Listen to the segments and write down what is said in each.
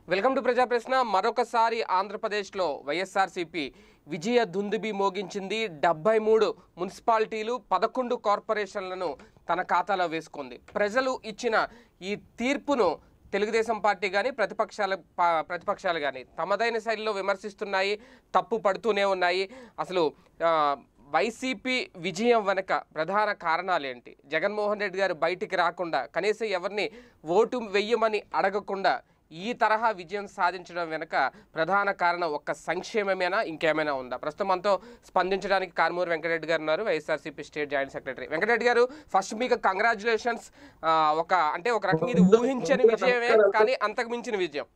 Welcome to ప్రజా ప్రశ్న మరొకసారి ఆంధ్రప్రదేశ్లో వైఎస్ఆర్సీపీ విజయ దుందుబి మోగించింది డెబ్బై మూడు మున్సిపాలిటీలు పదకొండు కార్పొరేషన్లను తన ఖాతాలో వేసుకుంది ప్రజలు ఇచ్చిన ఈ తీర్పును తెలుగుదేశం పార్టీ కానీ ప్రతిపక్షాల పా- ప్రతిపక్షాలు కానీ తమదైన శైలిలో విమర్శిస్తున్నాయి తప్పు పడుతూనే ఉన్నాయి అసలు ఆ, వైసీపీ విజయం వెనక ప్రధాన కారణాలు ఏంటి జగన్మోహన్ రెడ్డి గారు బయటికి రాకుండా కనీసం ఎవరిని ఓటు వెయ్యమని అడగకుండా ఈ తరహా విజయం సాధించడం వెనుక ప్రధాన కారణం ఒక్క సంక్షేమమేనా ఇంకేమైనా ఉందా ప్రస్తుతం మనతో స్పందించడానికి కార్మూరు వెంకటరెడ్డి గారు ఉన్నారు YSRCP state joint secretary Venkatareddy గారు ఫస్ట్ మీకు కంగ్రాచులేషన్స్ ఒక అంటే ఒక రకంగా ఇది ఊహించని విజయమే కానీ అంతకు మించిన విజయం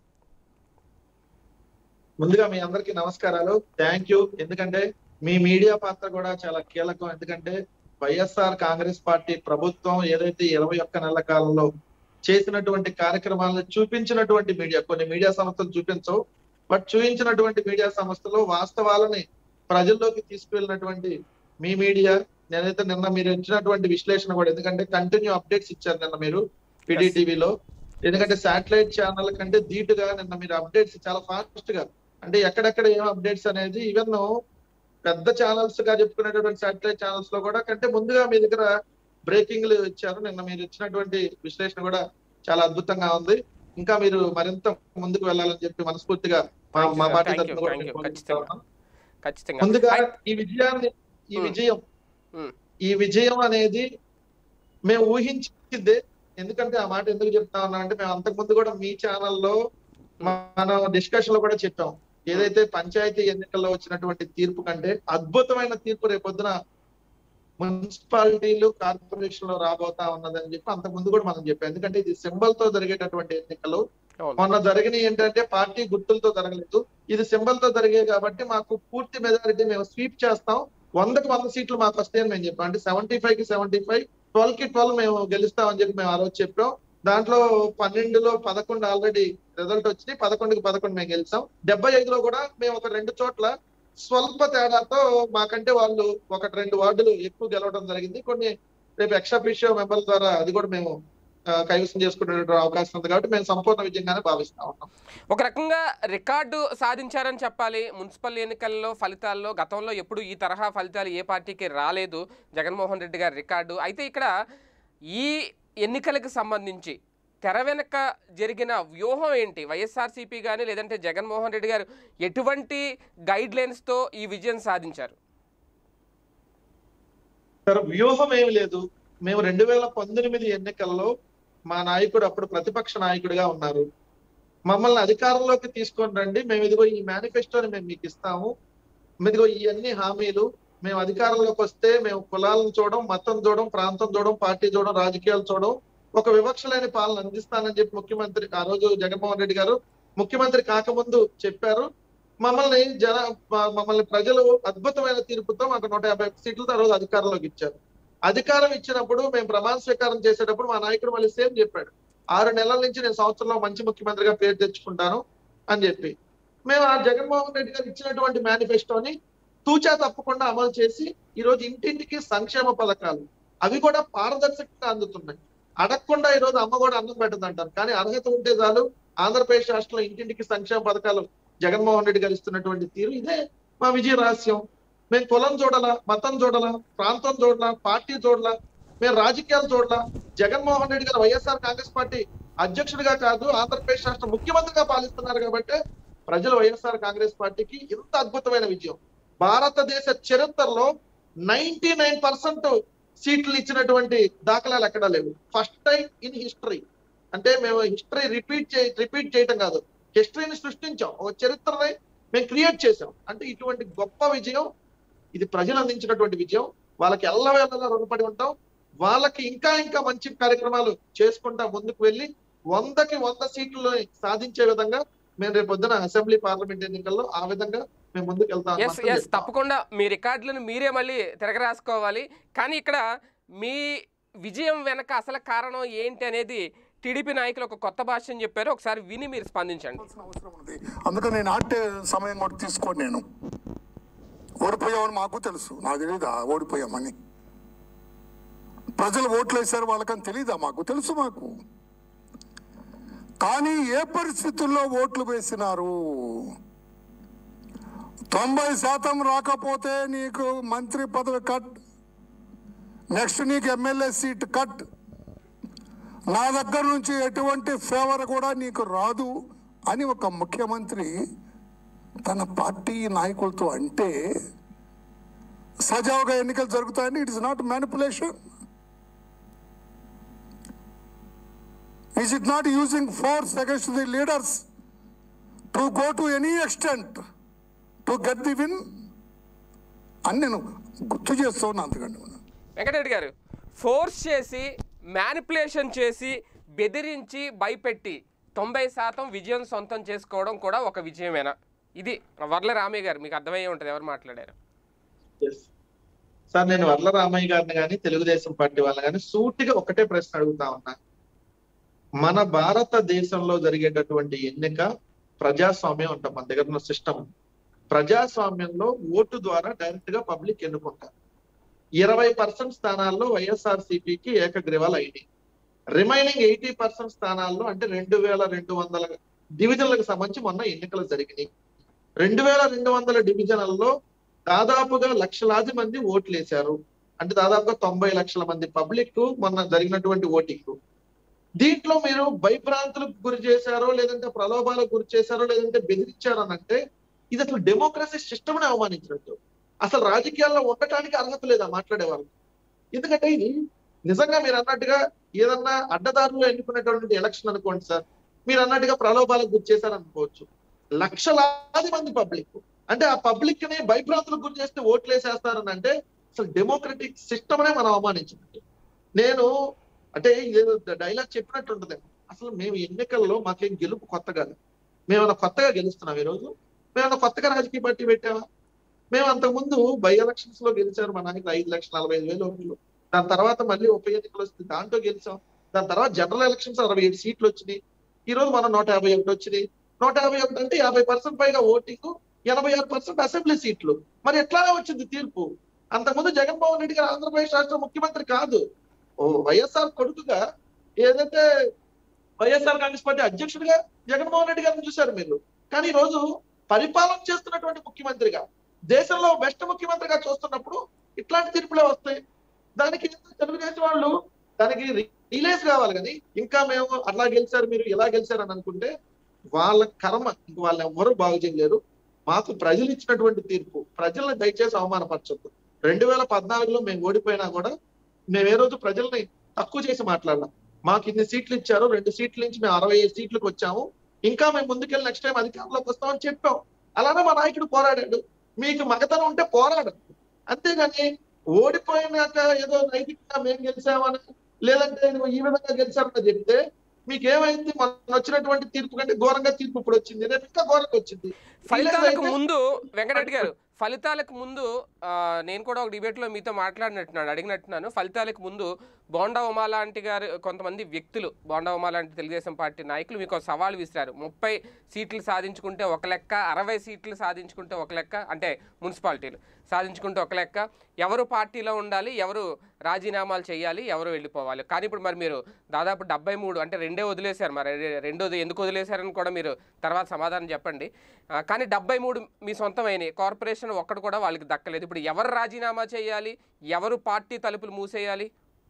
ముందుగా మీ అందరికీ నమస్కారాలు థ్యాంక్ యూ ఎందుకంటే మీ మీడియా పాత్ర కూడా చాలా కీలకం ఎందుకంటే వైఎస్ఆర్ కాంగ్రెస్ పార్టీ ప్రభుత్వం ఏదైతే ఇరవై ఒక్క నెలల కాలంలో చేసినటువంటి కార్యక్రమాలను చూపించినటువంటి మీడియా కొన్ని మీడియా సంస్థలు చూపించవు బట్ చూపించినటువంటి మీడియా సంస్థలు వాస్తవాలని ప్రజల్లోకి తీసుకువెళ్ళినటువంటి మీ మీడియా నేనైతే నిన్న మీరు ఇచ్చినటువంటి విశ్లేషణ కూడా ఎందుకంటే కంటిన్యూ అప్డేట్స్ ఇచ్చారు నిన్న మీరు టీవీలో ఎందుకంటే శాటిలైట్ ఛానల్ కంటే ధీటుగా నిన్న మీరు అప్డేట్స్ చాలా ఫాస్ట్ గా అంటే ఎక్కడెక్కడ ఏం అప్డేట్స్ అనేది ఈవెన్ పెద్ద ఛానల్స్ గా చెప్పుకునేటువంటి శాటిలైట్ ఛానల్స్ లో కూడా కంటే ముందుగా మీ దగ్గర బ్రేకింగ్లు ఇచ్చారు నిన్న మీరు ఇచ్చినటువంటి విశ్లేషణ కూడా చాలా అద్భుతంగా ఉంది ఇంకా మీరు మరింత ముందుకు వెళ్ళాలని చెప్పి మనస్ఫూర్తిగా మా మా పార్టీ Thank you, తరఫున కూడా thank you. నేను ఖచ్చితంగా. కోరుకుంటున్నాను. ఖచ్చితంగా ముందుగా అయ్- ఈ విజయాన్ని ఈ Hmm. విజయం Hmm. ఈ విజయం అనేది మేము ఊహించిందే ఎందుకంటే ఆ మాట ఎందుకు చెప్తా ఉన్నా అంటే మేము అంతకు ముందు కూడా మీ ఛానల్లో మనం డిస్కషన్ లో కూడా చెప్పాం ఏదైతే పంచాయతీ ఎన్నికల్లో వచ్చినటువంటి తీర్పు కంటే అద్భుతమైన తీర్పు రేపొద్దున మున్సిపాలిటీలు కార్పొరేషన్ లో రాబోతా ఉన్నదని చెప్పి అంతకు ముందు కూడా మనం చెప్పాం ఎందుకంటే ఇది సింబల్ తో జరిగేటటువంటి ఎన్నికలు అవును. మొన్న జరిగిన ఏంటంటే పార్టీ గుర్తులతో జరగలేదు ఇది సింబల్ తో జరిగాయి కాబట్టి మాకు పూర్తి మెజారిటీ మేము స్వీప్ చేస్తాం వందకి వంద సీట్లు మాకు వస్తాయని మేము చెప్పాం అంటే సెవెంటీ ఫైవ్ కి సెవెంటీ ఫైవ్ ట్వెల్వ్ కి ట్వెల్వ్ మేము గెలుస్తామని చెప్పి మేము ఆ రోజు చెప్పాం దాంట్లో పన్నెండులో పదకొండు ఆల్రెడీ రిజల్ట్ వచ్చింది పదకొండుకి పదకొండు మేము గెలిచాం డెబ్బై ఐదులో కూడా మేము ఒక రెండు చోట్ల స్వల్ప తేడాతో మాకంటే వాళ్ళు ఒకటి రెండు వార్డులు ఎక్కువ గెలవడం జరిగింది కొన్ని రేపు ఎక్స్ట్రా మెంబర్ల ద్వారా అది కూడా మేము ఆ, కైవసం చేసుకునే అవకాశం ఉంది కాబట్టి మేము సంపూర్ణ విజయంగానే భావిస్తా ఉన్నాం ఒక రకంగా రికార్డు సాధించారని చెప్పాలి మున్సిపల్ ఎన్నికల్లో ఫలితాల్లో గతంలో ఎప్పుడు ఈ తరహా ఫలితాలు ఏ పార్టీకి రాలేదు జగన్మోహన్ రెడ్డి గారి రికార్డు అయితే ఇక్కడ ఈ ఎన్నికలకు సంబంధించి తెర వెనక జరిగిన వ్యూహం ఏంటి వైఎస్ఆర్సీపీ కానీ లేదంటే జగన్మోహన్ రెడ్డి గారు ఎటువంటి గైడ్ లైన్స్తో ఈ విజయం సాధించారు సార్ వ్యూహం ఏమి లేదు మేము రెండు వేల పంతొమ్మిది ఎన్నికల్లో మా నాయకుడు అప్పుడు ప్రతిపక్ష నాయకుడిగా ఉన్నారు మమ్మల్ని అధికారంలోకి తీసుకొని రండి మేము ఇదిగో ఈ మేనిఫెస్టోని మేము మీకు ఇస్తాము ఇదిగో ఇవన్నీ హామీలు మేము అధికారంలోకి వస్తే మేము కులాలను చూడడం మతం చూడడం ప్రాంతం చూడడం పార్టీ చూడడం రాజకీయాలు చూడడం ఒక వివక్ష లేని పాలన అందిస్తానని చెప్పి ముఖ్యమంత్రి ఆ రోజు జగన్మోహన్ రెడ్డి గారు ముఖ్యమంత్రి కాకముందు చెప్పారు మమ్మల్ని జన మ- మమ్మల్ని ప్రజలు అద్భుతమైన తీర్పుతో మాకు నూట యాభై ఒక్క సీట్లతో ఆ రోజు అధికారంలోకి ఇచ్చారు అధికారం ఇచ్చినప్పుడు మేము ప్రమాణ స్వీకారం చేసేటప్పుడు మా నాయకుడు మళ్ళీ సేమ్ చెప్పాడు ఆరు నెలల నుంచి నేను సంవత్సరంలో మంచి ముఖ్యమంత్రిగా పేరు తెచ్చుకుంటాను అని చెప్పి మేము ఆ జగన్మోహన్ రెడ్డి గారు ఇచ్చినటువంటి మేనిఫెస్టోని తూచా తప్పకుండా అమలు చేసి ఈ రోజు ఇంటింటికి సంక్షేమ పథకాలు అవి కూడా పారదర్శకంగా అందుతున్నాయి అడగకుండా ఈ రోజు అమ్మ కూడా అన్నం పెట్టదు అంటారు కానీ అర్హత ఉంటే చాలు ఆంధ్రప్రదేశ్ రాష్ట్రంలో ఇంటింటికి సంక్షేమ పథకాలు జగన్మోహన్ రెడ్డి గారు ఇస్తున్నటువంటి తీరు ఇదే మా విజయ రహస్యం మేము కులం చూడాలా మతం చూడాలా ప్రాంతం చూడాలా పార్టీ చూడాలా మేము రాజకీయాలు చూడాలా జగన్మోహన్ రెడ్డి గారు వైఎస్ఆర్ కాంగ్రెస్ పార్టీ అధ్యక్షుడిగా కాదు ఆంధ్రప్రదేశ్ రాష్ట్ర ముఖ్యమంత్రిగా పాలిస్తున్నారు కాబట్టి ప్రజలు వైఎస్ఆర్ కాంగ్రెస్ పార్టీకి ఇంత అద్భుతమైన విజయం భారతదేశ చరిత్రలో నైన్టీ నైన్ పర్సెంట్ సీట్లు ఇచ్చినటువంటి దాఖలాలు ఎక్కడా లేవు ఫస్ట్ టైం ఇన్ హిస్టరీ అంటే మేము హిస్టరీ రిపీట్ చే రిపీట్ చేయటం కాదు హిస్టరీని సృష్టించాం ఒక చరిత్రని మేము క్రియేట్ చేసాం అంటే ఇటువంటి గొప్ప విజయం ఇది ప్రజలు అందించినటువంటి విజయం వాళ్ళకి ఎల్లవేళలా రుణపడి ఉంటాం వాళ్ళకి ఇంకా ఇంకా మంచి కార్యక్రమాలు చేసుకుంటా ముందుకు వెళ్ళి వందకి వంద సీట్లు సాధించే విధంగా మేము రేపు పొద్దున అసెంబ్లీ పార్లమెంట్ ఎన్నికల్లో ఆ విధంగా మేము ముందుకు వెళ్తాం ఎస్ ఎస్ తప్పకుండా మీ రికార్డులను మీరే మళ్ళీ తిరగరాసుకోవాలి కానీ ఇక్కడ మీ విజయం వెనక అసలు కారణం ఏంటి అనేది టీడీపీ నాయకులు ఒక కొత్త భాష అని చెప్పారు ఒకసారి విని మీరు స్పందించండి చేయాల్సిన అవసరం ఉంది అందుకని నేను ఆటే సమయం కూడా తీసుకోను నేను ఓడిపోయామని మాకు తెలుసు నాకు తెలీదా ఓడిపోయామని ప్రజలు ఓట్లు వేశారు వాళ్ళకని తెలీదా మాకు తెలుసు మాకు కానీ ఏ పరిస్థితుల్లో ఓట్లు వేసినారు తొంభై శాతం రాకపోతే నీకు మంత్రి పదవి కట్ నెక్స్ట్ నీకు ఎమ్మెల్యే సీట్ కట్ నా దగ్గర నుంచి ఎటువంటి ఫేవర్ కూడా నీకు రాదు అని ఒక ముఖ్యమంత్రి తన పార్టీ నాయకులతో అంటే సజావుగా ఎన్నికలు జరుగుతాయని it is not manipulation is it not using force against the leaders to go to any extent to get the win అని నేను గుర్తు చేస్తూ ఉన్నాను అందుకండి వెంకటరెడ్డి గారు ఫోర్స్ చేసి మ్యానిపులేషన్ చేసి బెదిరించి భయపెట్టి తొంభై శాతం విజయం సొంతం చేసుకోవడం కూడా ఒక విజయమేనా ఇది వర్ల రామయ్య గారు మీకు అర్థమయ్యే ఉంటుంది ఎవరు మాట్లాడారు Yes. సార్ నేను వర్ల రామయ్య గారిని కానీ తెలుగుదేశం పార్టీ వాళ్ళని కానీ సూటిగా ఒకటే ప్రశ్న అడుగుతా ఉన్నా మన భారతదేశంలో జరిగేటటువంటి ఎన్నిక ప్రజాస్వామ్యం ఉంటాం మన దగ్గర ఉన్న సిస్టమ్ ప్రజాస్వామ్యంలో ఓటు ద్వారా డైరెక్ట్ గా పబ్లిక్ ఎన్నుకుంటారు ఇరవై పర్సెంట్ స్థానాల్లో వైఎస్ఆర్ సిపికి ఏకగ్రీవాలు అయినాయి రిమైనింగ్ ఎయిటీ పర్సెంట్ స్థానాల్లో అంటే రెండు వేల రెండు వందల డివిజన్లకు సంబంధించి మొన్న ఎన్నికలు జరిగినాయి రెండు వేల రెండు వందల డివిజన్లలో దాదాపుగా లక్షలాది మంది ఓట్లు వేశారు అంటే దాదాపుగా తొంభై లక్షల మంది పబ్లిక్ మొన్న జరిగినటువంటి ఓటింగ్ దీంట్లో మీరు భయభ్రాంతులకు గురి చేశారో లేదంటే ప్రలోభాలకు గురి చేశారో లేదంటే బెదిరించారో అని అంటే ఇది అసలు డెమోక్రసీ సిస్టమ్ ని అవమానించినట్టు అసలు రాజకీయాల్లో ఉండటానికి అర్హత లేదా మాట్లాడేవారు ఎందుకంటే ఇది నిజంగా మీరు అన్నట్టుగా ఏదన్నా అడ్డదారులు ఎన్నుకునేటువంటి ఎలక్షన్ అనుకోండి సార్ మీరు అన్నట్టుగా ప్రలోభాలకు గురి చేశారనుకోవచ్చు లక్షలాది మంది పబ్లిక్ అంటే ఆ పబ్లిక్ ని భయభ్రాంతులకు గురి చేస్తే ఓట్లు వేసేస్తారని అంటే అసలు డెమోక్రటిక్ సిస్టమ్ నే మనం అవమానించినట్టు నేను అంటే ఏదో డైలాగ్ చెప్పినట్టు ఉంటుంది అసలు మేము ఎన్నికల్లో మాకేం గెలుపు కొత్త కాదు మేమన్నా కొత్తగా గెలుస్తున్నాం ఈ రోజు మేమన్నా కొత్తగా రాజకీయ పార్టీ పెట్టామా మేము అంతకుముందు బై ఎలక్షన్స్ లో గెలిచారు మా నాయకులు ఐదు లక్షల నలభై ఐదు వేల ఓట్లు దాని తర్వాత మళ్ళీ ఉప ఎన్నికలు వస్తుంది దాంట్లో గెలిచాం దాని తర్వాత జనరల్ ఎలక్షన్స్ అరవై ఏడు సీట్లు వచ్చినాయి ఈ రోజు మనం నూట యాభై ఒకటి వచ్చినాయి నూట యాభై ఒకటి అంటే యాభై పర్సెంట్ పైగా ఓటింగ్ ఎనభై ఆరు పర్సెంట్ అసెంబ్లీ సీట్లు మరి ఎట్లానే వచ్చింది తీర్పు అంతకుముందు జగన్మోహన్ రెడ్డి గారు ఆంధ్రప్రదేశ్ రాష్ట్ర ముఖ్యమంత్రి కాదు ఓ వైఎస్ఆర్ కొడుకుగా ఏదైతే వైఎస్ఆర్ కాంగ్రెస్ పార్టీ అధ్యక్షుడిగా జగన్మోహన్ రెడ్డి గారిని చూశారు మీరు కానీ ఈ రోజు పరిపాలన చేస్తున్నటువంటి ముఖ్యమంత్రిగా దేశంలో బెస్ట్ ముఖ్యమంత్రిగా చూస్తున్నప్పుడు ఇట్లాంటి తీర్పులే వస్తాయి దానికి తెలుగుదేశం వాళ్ళు దానికి రిలీజ్ కావాలి కానీ ఇంకా మేము అట్లా గెలిచారు మీరు ఇలా గెలిచారు అని అనుకుంటే వాళ్ళ కర్మ ఇంక వాళ్ళు ఎవరు బాగు చేయలేరు మాకు ప్రజలు ఇచ్చినటువంటి తీర్పు ప్రజల్ని దయచేసి అవమానపరచొద్దు రెండు వేల పద్నాలుగులో మేము ఓడిపోయినా కూడా మేము ఏ రోజు ప్రజల్ని తక్కువ చేసి మాట్లాడలాం మాకు ఇన్ని సీట్లు ఇచ్చారు రెండు సీట్ల నుంచి మేము అరవై ఐదు సీట్లకు వచ్చాము ఇంకా మేము ముందుకెళ్ళి నెక్స్ట్ టైం అధికారంలోకి వస్తామని చెప్పాం అలానే మా నాయకుడు పోరాడాడు మీకు మగతనం ఉంటే పోరాడు అంతేగాని ఓడిపోయినాక ఏదో నైతికంగా మేము గెలిచామని లేదంటే నువ్వు ఈ విధంగా గెలిచారని చెప్తే మీకు ఏమైంది మొన్న వచ్చినటువంటి తీర్పు కంటే ఘోరంగా తీర్పు ఇప్పుడు వచ్చింది రేపు ఇంకా ఘోరంగా వచ్చింది ఫలితాలకు అయితే- ముందు వెంకటరెడ్డి గారు ఫలితాలకు ముందు ఆ, నేను కూడా ఒక డిబేట్లో మీతో మాట్లాడినట్టున్నాను అడిగినట్టున్నాను ఫలితాలకు ముందు బోండా ఉమా లాంటి గారు కొంతమంది వ్యక్తులు బోండా ఉమా లాంటి తెలుగుదేశం పార్టీ నాయకులు మీకు ఒక సవాల్ విసిరారు ముప్పై సీట్లు సాధించుకుంటే ఒక లెక్క అరవై సీట్లు సాధించుకుంటే ఒక లెక్క అంటే మున్సిపాలిటీలు సాధించుకుంటే ఒక లెక్క ఎవరు పార్టీలో ఉండాలి ఎవరు రాజీనామాలు చేయాలి ఎవరు వెళ్ళిపోవాలి కానీ ఇప్పుడు మరి మీరు దాదాపు డెబ్బై మూడు అంటే రెండే వదిలేశారు మరి రె- రెండోది ఎందుకు వదిలేశారని కూడా మీరు తర్వాత సమాధానం చెప్పండి ఆ, కానీ డెబ్బై మూడు మీ సొంతమైనవి కార్పొరేషన్ ఒక్కడు కూడా వాళ్ళకి దక్కలేదు ఇప్పుడు ఎవరు రాజీనామా చేయాలి ఎవరు పార్టీ తలుపులు మూసేయాలి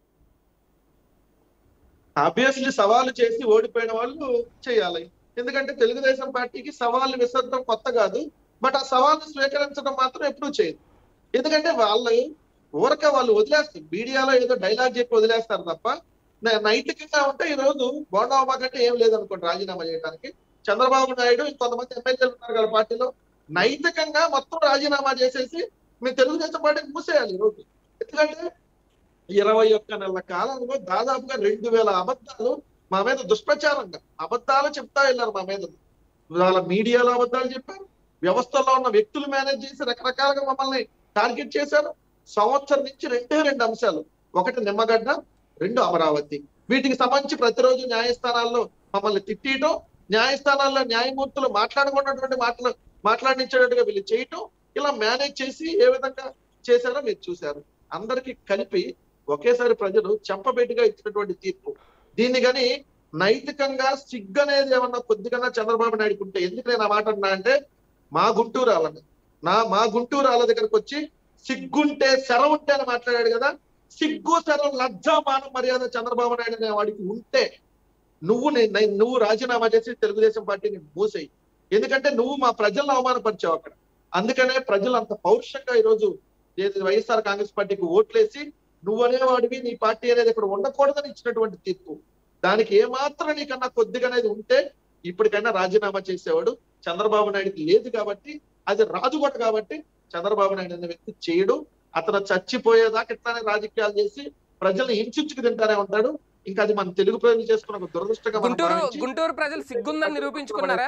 ఆబ్వియస్లీ సవాలు చేసి ఓడిపోయిన వాళ్ళు చేయాలి ఎందుకంటే తెలుగుదేశం పార్టీకి సవాళ్ళు విసరడం కొత్త కాదు బట్ ఆ సవాల్ని స్వీకరించడం మాత్రం ఎప్పుడూ చేయదు ఎందుకంటే వాళ్ళు ఊరక వాళ్ళు వదిలేస్తారు మీడియాలో ఏదో డైలాగ్ చెప్పి వదిలేస్తారు తప్ప న- నైతికంగా ఉంటే ఈ రోజు బోండాబా కంటే ఏం లేదనుకోండి రాజీనామా చేయడానికి చంద్రబాబు నాయుడు ఇంకొంతమంది ఎమ్మెల్యేలు ఉన్నారు కదా పార్టీలో నైతికంగా మొత్తం రాజీనామా చేసేసి మీ తెలుగుదేశం పార్టీని మూసేయాలి ఈ రోజు ఎందుకంటే ఇరవై ఒక్క నెలల కాలంలో దాదాపుగా రెండు వేల అబద్ధాలు మా మీద దుష్ప్రచారంగా అబద్ధాలు చెప్తా వెళ్ళారు మా మీద వాళ్ళ మీడియాలో అబద్ధాలు చెప్పారు వ్యవస్థలో ఉన్న వ్యక్తులు మేనేజ్ చేసి రకరకాలుగా మమ్మల్ని టార్గెట్ చేశారు సంవత్సరం నుంచి రెండే రెండు అంశాలు ఒకటి నిమ్మగడ్డ రెండు అమరావతి వీటికి సంబంధించి ప్రతిరోజు న్యాయస్థానాల్లో మమ్మల్ని తిట్టేయటం న్యాయస్థానాల్లో న్యాయమూర్తులు మాట్లాడుకున్నటువంటి మాటలు మాట్లాడించేటట్టుగా వీళ్ళు చేయటం ఇలా మేనేజ్ చేసి ఏ విధంగా చేశారో మీరు చూశారు అందరికీ కలిపి ఒకేసారి ప్రజలు చెంపబెట్టిగా ఇచ్చినటువంటి తీర్పు దీన్ని కానీ నైతికంగా సిగ్గు అనేది ఏమన్నా కొద్దిగా చంద్రబాబు నాయుడుకి ఉంటే ఎందుకు నేను ఆ మాట అన్నా అంటే మా గుంటూరు వాళ్ళని నా మా గుంటూరు వాళ్ళ దగ్గరకు వచ్చి సిగ్గుంటే శర ఉంటే అని మాట్లాడాడు కదా సిగ్గు శరం లజ్జా మాన మర్యాద చంద్రబాబు నాయుడు అనే వాడికి ఉంటే నువ్వు నే- నే- నువ్వు రాజీనామా చేసి తెలుగుదేశం పార్టీని మూసేయి ఎందుకంటే నువ్వు మా ప్రజలను అవమానపరిచావు అక్కడ అందుకనే ప్రజలు అంత పౌరుషంగా ఈరోజు ఏది వైఎస్ఆర్ కాంగ్రెస్ పార్టీకి ఓట్లేసి నువ్వు అనేవాడివి నీ పార్టీ అనేది ఇక్కడ ఉండకూడదని ఇచ్చినటువంటి తీర్పు దానికి ఏమాత్రం నీకన్నా కొద్దిగా అనేది ఉంటే ఇప్పటికైనా రాజీనామా చేసేవాడు చంద్రబాబు నాయుడుకి లేదు కాబట్టి అది రాజుగొట్ట కాబట్టి చంద్రబాబు నాయుడు అనే వ్యక్తి చేయడు అతను చచ్చిపోయేదాకా ఇట్లానే రాజకీయాలు చేసి ప్రజల్ని హింసించుకు తింటానే ఉంటాడు ఇంకా అది మన తెలుగు ప్రజలు చేసుకున్న ఒక దురదృష్టంగా మనం గుంటూరు భావించి- గుంటూరు ప్రజలు సిగ్గుందని నిరూపించుకున్నారా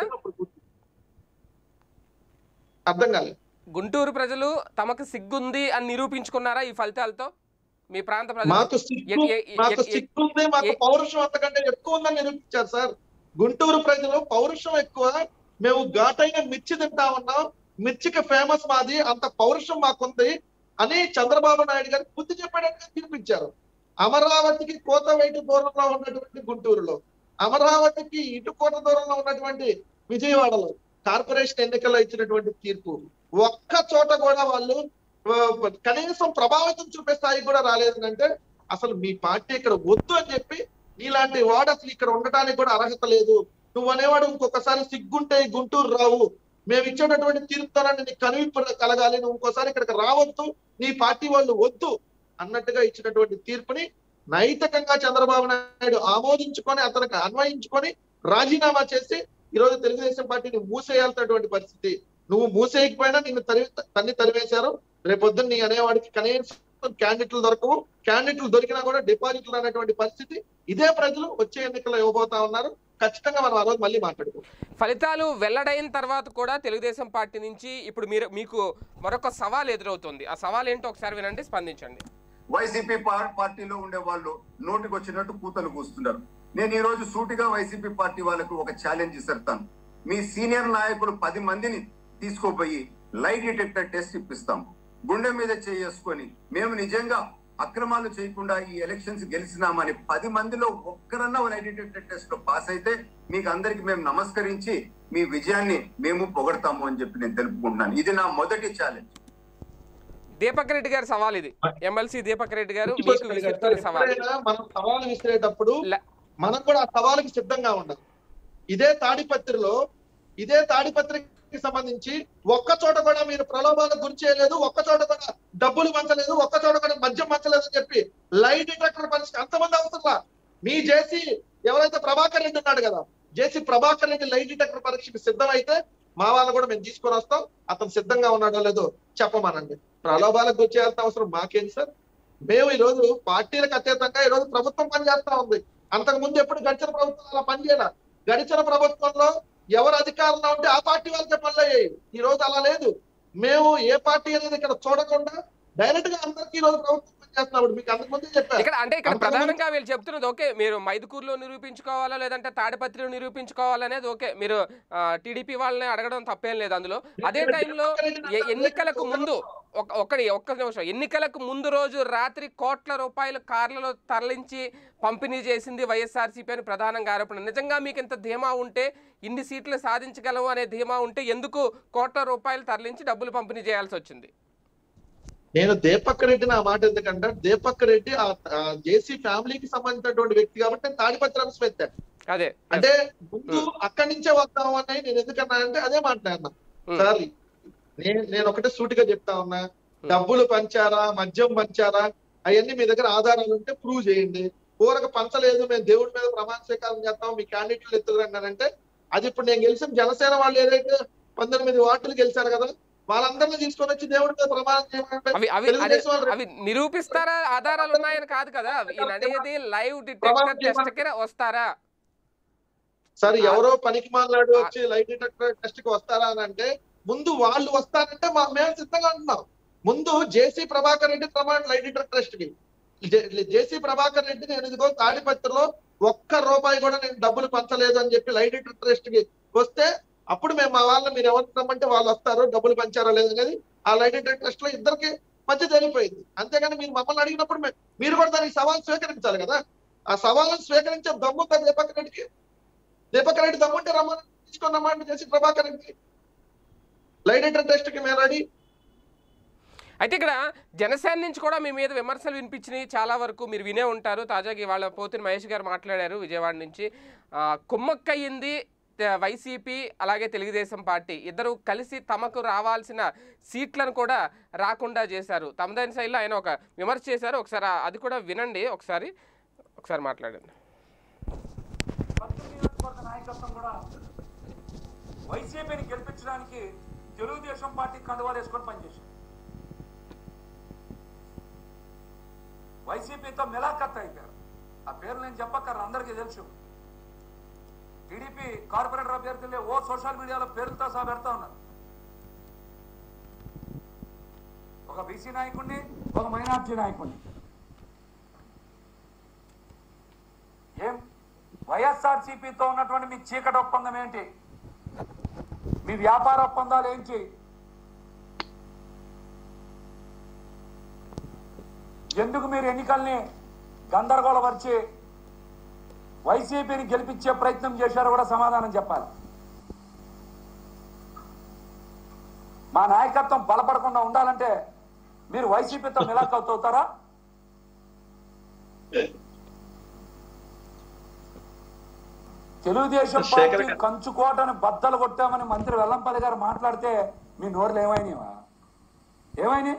అర్థం కాలేదు గుంటూరు ప్రజలు తమకు సిగ్గుంది అని నిరూపించుకున్నారా ఈ ఫలితాలతో మీ ప్రాంత ప్రజలు మాకు సిగ్గు ఎ- ఎ- ఎ- మాకు ఎ- సిగ్గు ఉంది మాకు ఎ- పౌరుషం అంతకంటే ఎక్కువ ఉందని నిరూపించారు సార్ గుంటూరు ప్రజలు పౌరుషం ఎక్కువ మేము ఘాటైన మిర్చి తింటా ఉన్నాం మిర్చికి ఫేమస్ మాది అంత పౌరుషం మాకుంది అని చంద్రబాబు నాయుడు గారు బుద్ధి చెప్పాడని తీర్పించారు అమరావతికి కోత వైపు దూరంలో ఉన్నటువంటి గుంటూరులో అమరావతికి ఇటు కోత దూరంలో ఉన్నటువంటి విజయవాడలో కార్పొరేషన్ ఎన్నికల్లో ఇచ్చినటువంటి తీర్పు ఒక్క చోట కూడా వాళ్ళు ఆ, కనీసం ప్రభావితం చూపే స్థాయికి కూడా రాలేదు అంటే అసలు మీ పార్టీ ఇక్కడ వద్దు అని చెప్పి నీలాంటి వాడు అసలు ఇక్కడ ఉండటానికి కూడా అర్హత లేదు నువ్వు అనేవాడు ఇంకొకసారి సిగ్గుంటే ఈ గుంటూరు రావు మేము ఇచ్చేటటువంటి తీర్పుతోనండి నీకు కనువిప్పు కలగాలి నువ్వు ఇంకోసారి ఇక్కడికి రావద్దు నీ పార్టీ వాళ్ళు వద్దు అన్నట్టుగా ఇచ్చినటువంటి తీర్పుని నైతికంగా చంద్రబాబు నాయుడు ఆమోదించుకొని అతనికి అన్వయించుకొని రాజీనామా చేసి ఈ రోజు తెలుగుదేశం పార్టీని మూసేయాల్సినటువంటి పరిస్థితి నువ్వు మూసేయకపోయినా నిన్ను తరి తన్ని తరివేశారు రేపొద్దున నీ అనేవాడికి కనీసం క్యాండిడేట్లు దొరకవు క్యాండిడేట్లు దొరికినా కూడా డిపాజిట్లు అనేటువంటి పరిస్థితి ఇదే ప్రజలు వచ్చే ఎన్నికల్లో ఇవ్వబోతా ఉన్నారు ఖచ్చితంగా మనం ఆ రోజు మళ్ళీ మాట్లాడుకుందాం ఫలితాలు వెల్లడైన తర్వాత కూడా తెలుగుదేశం పార్టీ నుంచి ఇప్పుడు మీరు మీకు మరొక సవాల్ ఎదురవుతుంది ఆ సవాల్ ఏంటో ఒకసారి వినండి స్పందించండి వైసీపీ పా- పార్టీలో ఉండే వాళ్ళు నోటికి వచ్చినట్టు కూతలు కూస్తున్నారు నేను ఈ రోజు సూటిగా వైసీపీ పార్టీ వాళ్ళకు ఒక ఛాలెంజ్ ఇస్తాను మీ సీనియర్ నాయకులు పది మందిని తీసుకోపోయి లై డిటెక్టర్ టెస్ట్ ఇప్పిస్తాం గుండె మీద చేసుకొని మేము నిజంగా అక్రమాలు చేయకుండా ఈ ఎలక్షన్స్ గెలిచినామని పది మందిలో ఒక్కరన్నా లై డిటెక్టర్ టెస్ట్ లో పాస్ అయితే మీకు అందరికి మేము నమస్కరించి మీ విజయాన్ని మేము పొగడతాము అని చెప్పి నేను తెలుపుకుంటున్నాను ఇది నా మొదటి ఛాలెంజ్ దీపక్ రెడ్డి గారి సవాల్ ఇది ఎమ్మెల్సీ దీపక్ రెడ్డి గారు మీకు గుర్తుకొస్తుంది కదా విసురుతున్న సార్, సవాల్ ఎప్పుడైనా మనం సవాలు విసిరేటప్పుడు ల- మనం కూడా ఆ సవాలుకి సిద్ధంగా ఉండాలి ఇదే తాడిపత్రిలో ఇదే తాడిపత్రికి సంబంధించి ఒక్క చోట కూడా మీరు ప్రలోభాలకు గురి చేయలేదు ఒక్క చోట కూడా డబ్బులు పంచలేదు ఒక్క చోట కూడా మద్యం పంచలేదు అని చెప్పి లైట్ డిటెక్టర్ పరీక్ష అంతమంది అవసరంలా మీ జేసీ ఎవరైతే ప్రభాకర్ రెడ్డి ఉన్నాడు కదా JC Prabhakar Reddy light detector పరీక్షకి సిద్ధమైతే మా వాళ్ళు కూడా మేము తీసుకొని వస్తాం అతను సిద్ధంగా ఉన్నాడో లేదో చెప్పమానండి ప్రలోభాలకు గురి చేయాల్సిన అవసరం మాకేంటి సార్ మేము ఈ రోజు పార్టీలకు అతీతంగా ఈ రోజు ప్రభుత్వం పనిచేస్తా ఉంది అంతకు ముందు ఎప్పుడు గడిచిన ప్రభుత్వం అలా పనిచేయాల గడిచిన ప్రభుత్వంలో ఎవరు అధికారంలో ఉంటే ఆ పార్టీ వాళ్ళకే పనులు అయ్యాయి ఈ రోజు అలా లేదు మేము ఏ పార్టీ అనేది ఇక్కడ చూడకుండా డైరెక్ట్ గా అందరికీ ఈ రోజు ప్రభుత్వం పనిచేస్తున్నప్పుడు మీకు అంతకు ముందే చెప్పారు ఇక్కడ అంటే ఇక్కడ అంతకుముందు- ప్రధానంగా వీళ్ళు చెప్తున్నది ఓకే మీరు మైదుకూరులో నిరూపించుకోవాలా లేదంటే తాడిపత్రిలో నిరూపించుకోవాలనేది ఓకే మీరు టీడీపీ వాళ్ళని అడగడం తప్పేం లేదు అందులో అదే టైంలో ఎ- ఎన్నికలకు ముందు ఒక- ఒక్కడి ఒక్క నిమిషం ఎన్నికలకు ముందు రోజు రాత్రి కోట్ల రూపాయలు కార్లలో తరలించి పంపిణీ చేసింది వైఎస్ఆర్సీపీ అని ప్రధానంగా ఆరోపణ నిజంగా మీకు ఇంత ధీమా ఉంటే ఇన్ని సీట్లు సాధించగలము అనే ధీమా ఉంటే ఎందుకు కోట్ల రూపాయలు తరలించి డబ్బులు పంపిణీ చేయాల్సి వచ్చింది నేను దీపక్ రెడ్డి నా మాట ఎందుకంటే దీపక్ రెడ్డి ఆ జేసీ ఫ్యామిలీకి సంబంధించినటువంటి వ్యక్తి కాబట్టి నేను తాడిపత్రి అంశం ఎత్తాను అదే అంటే ముందు అక్కడి నుంచే వద్దాం అని నేను ఎందుకన్నా అంటే అదే మాట్లాడినా ఉమ్. సార్ నేను నేను ఒకటే సూటిగా చెప్తా ఉన్నా డబ్బులు పంచారా మద్యం పంచారా అవన్నీ మీ దగ్గర ఆధారాలు ఉంటే ప్రూవ్ చేయండి ఊరకు పంచలేదు మేము దేవుడి మీద ప్రమాణ స్వీకారం చేస్తాం మీ క్యాండిడేట్లు ఎత్తుకురండి అంటే అది ఇప్పుడు నేను గెలిచిన జనసేన వాళ్ళు ఏదైతే పంతొమ్మిది వార్డులు గెలిచారు కదా వాళ్ళందరినీ తీసుకొని వచ్చి దేవుడి మీద ప్రమాణం చేయమంటే అవి అవి అదే తెలుగుదేశం వాళ్ళు అవి నిరూపిస్తారా ఆధారాలు ఉన్నాయని కాదు కదా ఈయన అనేది లైవ్ డిటెక్టర్ ప్రమాణం టెస్ట్ కి వస్తారా సరే ఎవరో పనికి మాలాడు వచ్చి లైట్ డిటెక్టర్ టెస్ట్ కి వస్తారా అని అంటే ముందు వాళ్ళు వస్తారంటే మా మేము సిద్ధంగా ఉంటున్నాం ముందు జేసీ ప్రభాకర్ రెడ్డి ప్రమాణ లైట్ డిటెక్టర్ టెస్ట్ కి జే- జేసీ ప్రభాకర్ రెడ్డి నేను ఇదిగో తాడిపత్రిలో ఒక్క రూపాయి కూడా నేను డబ్బులు పంచలేదు అని చెప్పి లైట్ డిటెక్టర్ టెస్ట్ కి వస్తే అప్పుడు మేము మా వాళ్ళని మీరు ఎవరు రమ్మంటే వాళ్ళు వస్తారు డబ్బులు పంచారో లేదనేది ఆ లైట్ డిటెక్టర్ టెస్ట్ లో ఇద్దరికి మధ్య తెలిపోయింది అంతేగాని మీరు మమ్మల్ని అడిగినప్పుడు మే- మీరు కూడా దానికి సవాల్ స్వీకరించాలి కదా ఆ సవాళ్ళను స్వీకరించే దమ్ముందా దీపక్ రెడ్డికి దీపక్ రెడ్డి దమ్ముంటే రమ్మని తీసుకున్న మాట చేసి Prabhakar Reddy light inter test కి మేము రెడీ అయితే ఇక్కడ జనసేన నుంచి కూడా మీ మీద విమర్శలు వినిపించినాయి చాలా వరకు మీరు వినే ఉంటారు తాజాగా ఇవాళ పోతిన మహేష్ గారు మాట్లాడారు విజయవాడ నుంచి ఆ, కుమ్మక్కయ్యింది త- వైసీపీ అలాగే తెలుగుదేశం పార్టీ ఇద్దరు కలిసి తమకు రావాల్సిన సీట్లను కూడా రాకుండా చేశారు తమదైన శైలిలో ఆయన ఒక విమర్శ చేశారు ఒకసారి ఆ- అది కూడా వినండి ఒకసారి ఒకసారి మాట్లాడండి పశ్చిమ నియోజకవర్గ నాయకత్వం కూడా వైసీపీని గెలిపించడానికి తెలుగుదేశం పార్టీ కండువాలు వేసుకొని పనిచేశారు వైసీపీతో మిలాఖత్ అయిపోయారు ఆ పేరు నేను చెప్పక్కర్ అందరికీ తెలుసు టీడీపీ కార్పొరేటర్ అభ్యర్థులే ఓ సోషల్ మీడియాలో పేరుతో సహా పెడతా ఉన్నారు ఒక బీసీ నాయకుడిని ఒక మైనార్టీ నాయకుడిని ఏం వైఎస్ఆర్సీపీతో ఉన్నటువంటి మీ చీకటి ఒప్పందం ఏంటి మీ వ్యాపార ఒప్పందాలు ఏంటి ఎందుకు మీరు ఎన్నికల్ని గందరగోళపరిచి వైసీపీని గెలిపించే ప్రయత్నం చేశారో కూడా సమాధానం చెప్పాలి మా నాయకత్వం బలపడకుండా ఉండాలంటే మీరు వైసీపీతో మిలాఖత్ అవుతారా తెలుగుదేశం శేఖర్ పార్టీ గారు. కంచుకోటని బద్దలు కొట్టామని మంత్రి వెల్లంపల్లి గారు మాట్లాడితే మీ నోరులు ఏమైనావా ఏమైనాయి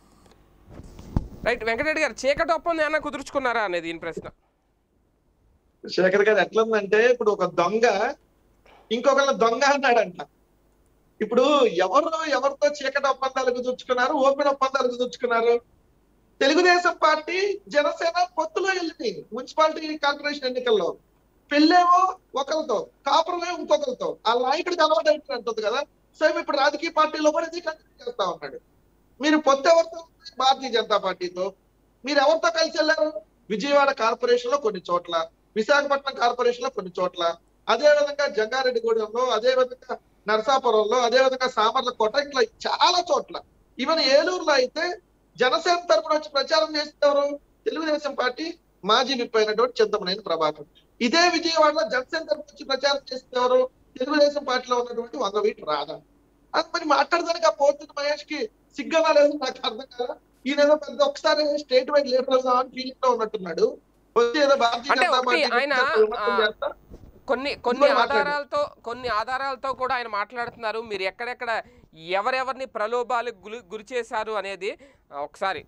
రైట్ వెంకటరెడ్డి గారు చీకటి ఒప్పందం ఏమైనా కుదుర్చుకున్నారా అనేది ఈయన ప్రశ్న శేఖర్ గారు ఎట్లుందంటే ఇప్పుడు ఒక దొంగ ఇంకొకళ్ళ దొంగ అన్నాడంట ఇప్పుడు ఎవరు ఎవరితో చీకటి ఒప్పందాలు కుదుర్చుకున్నారు ఓపెన్ ఒప్పందాలు కుదుర్చుకున్నారు తెలుగుదేశం పార్టీ జనసేన పొత్తులో వెళ్ళింది మున్సిపాలిటీ కార్పొరేషన్ ఎన్నికల్లో పెళ్ళేమో ఒకరితో కాపురమే ఇంకొకరితో ఆ నాయకుడికి అలవాటు అయిపోయింది అంటుంది కదా సేమ్ ఇప్పుడు రాజకీయ పార్టీలో కూడా ఇది కంటిన్యూ చేస్తా ఉన్నాడు మీరు పొత్తు ఎవరితో ఉంది? భారతీయ జనతా పార్టీతో మీరు ఎవరితో కలిసి వెళ్ళారు విజయవాడ కార్పొరేషన్ లో కొన్ని చోట్ల విశాఖపట్నం కార్పొరేషన్ లో కొన్ని చోట్ల అదే విధంగా జంగారెడ్డిగూడెంలో అదే విధంగా నరసాపురంలో అదే విధంగా సామర్ల కోట ఇట్లా చాలా చోట్ల ఈవెన్ ఏలూరులో అయితే జనసేన తరపున వచ్చి ప్రచారం చేసేవారు తెలుగుదేశం పార్టీ మాజీ విప్ అయినటువంటి చింతమనేని ప్రభాకర్ ఇదే విజయవాడలో జనసేన తరపున వచ్చి ప్రచారం చేసేవారు తెలుగుదేశం పార్టీలో ఉన్నటువంటి వంద వీటి రాదా అది మరి మాట్లాడదానికి ఆ పోతుంది మహేష్ కి సిగ్గనా లేదు నాకు అర్థం కదా ఈయన ఏదో పెద్ద ఒకసారి స్టేట్ వైడ్ లీడర్ అవుదామని ఫీలింగ్ లో ఉన్నట్టున్నాడు వచ్చి ఏదో భారతీయ అంటే జనతా ఒకటి పార్టీ ఆయన, గురించి విమర్శలు ఆ, చేస్తా. కొన్ని కొన్ని ఇంకోటి మాట్లాడు. ఆధారాలతో కొన్ని ఆధారాలతో కూడా ఆయన మాట్లాడుతున్నారు మీరు ఎక్కడెక్కడ ఎవరెవరిని ప్రలోభాలకు గురి గురి చేశారు అనేది ఆ, ఒకసారి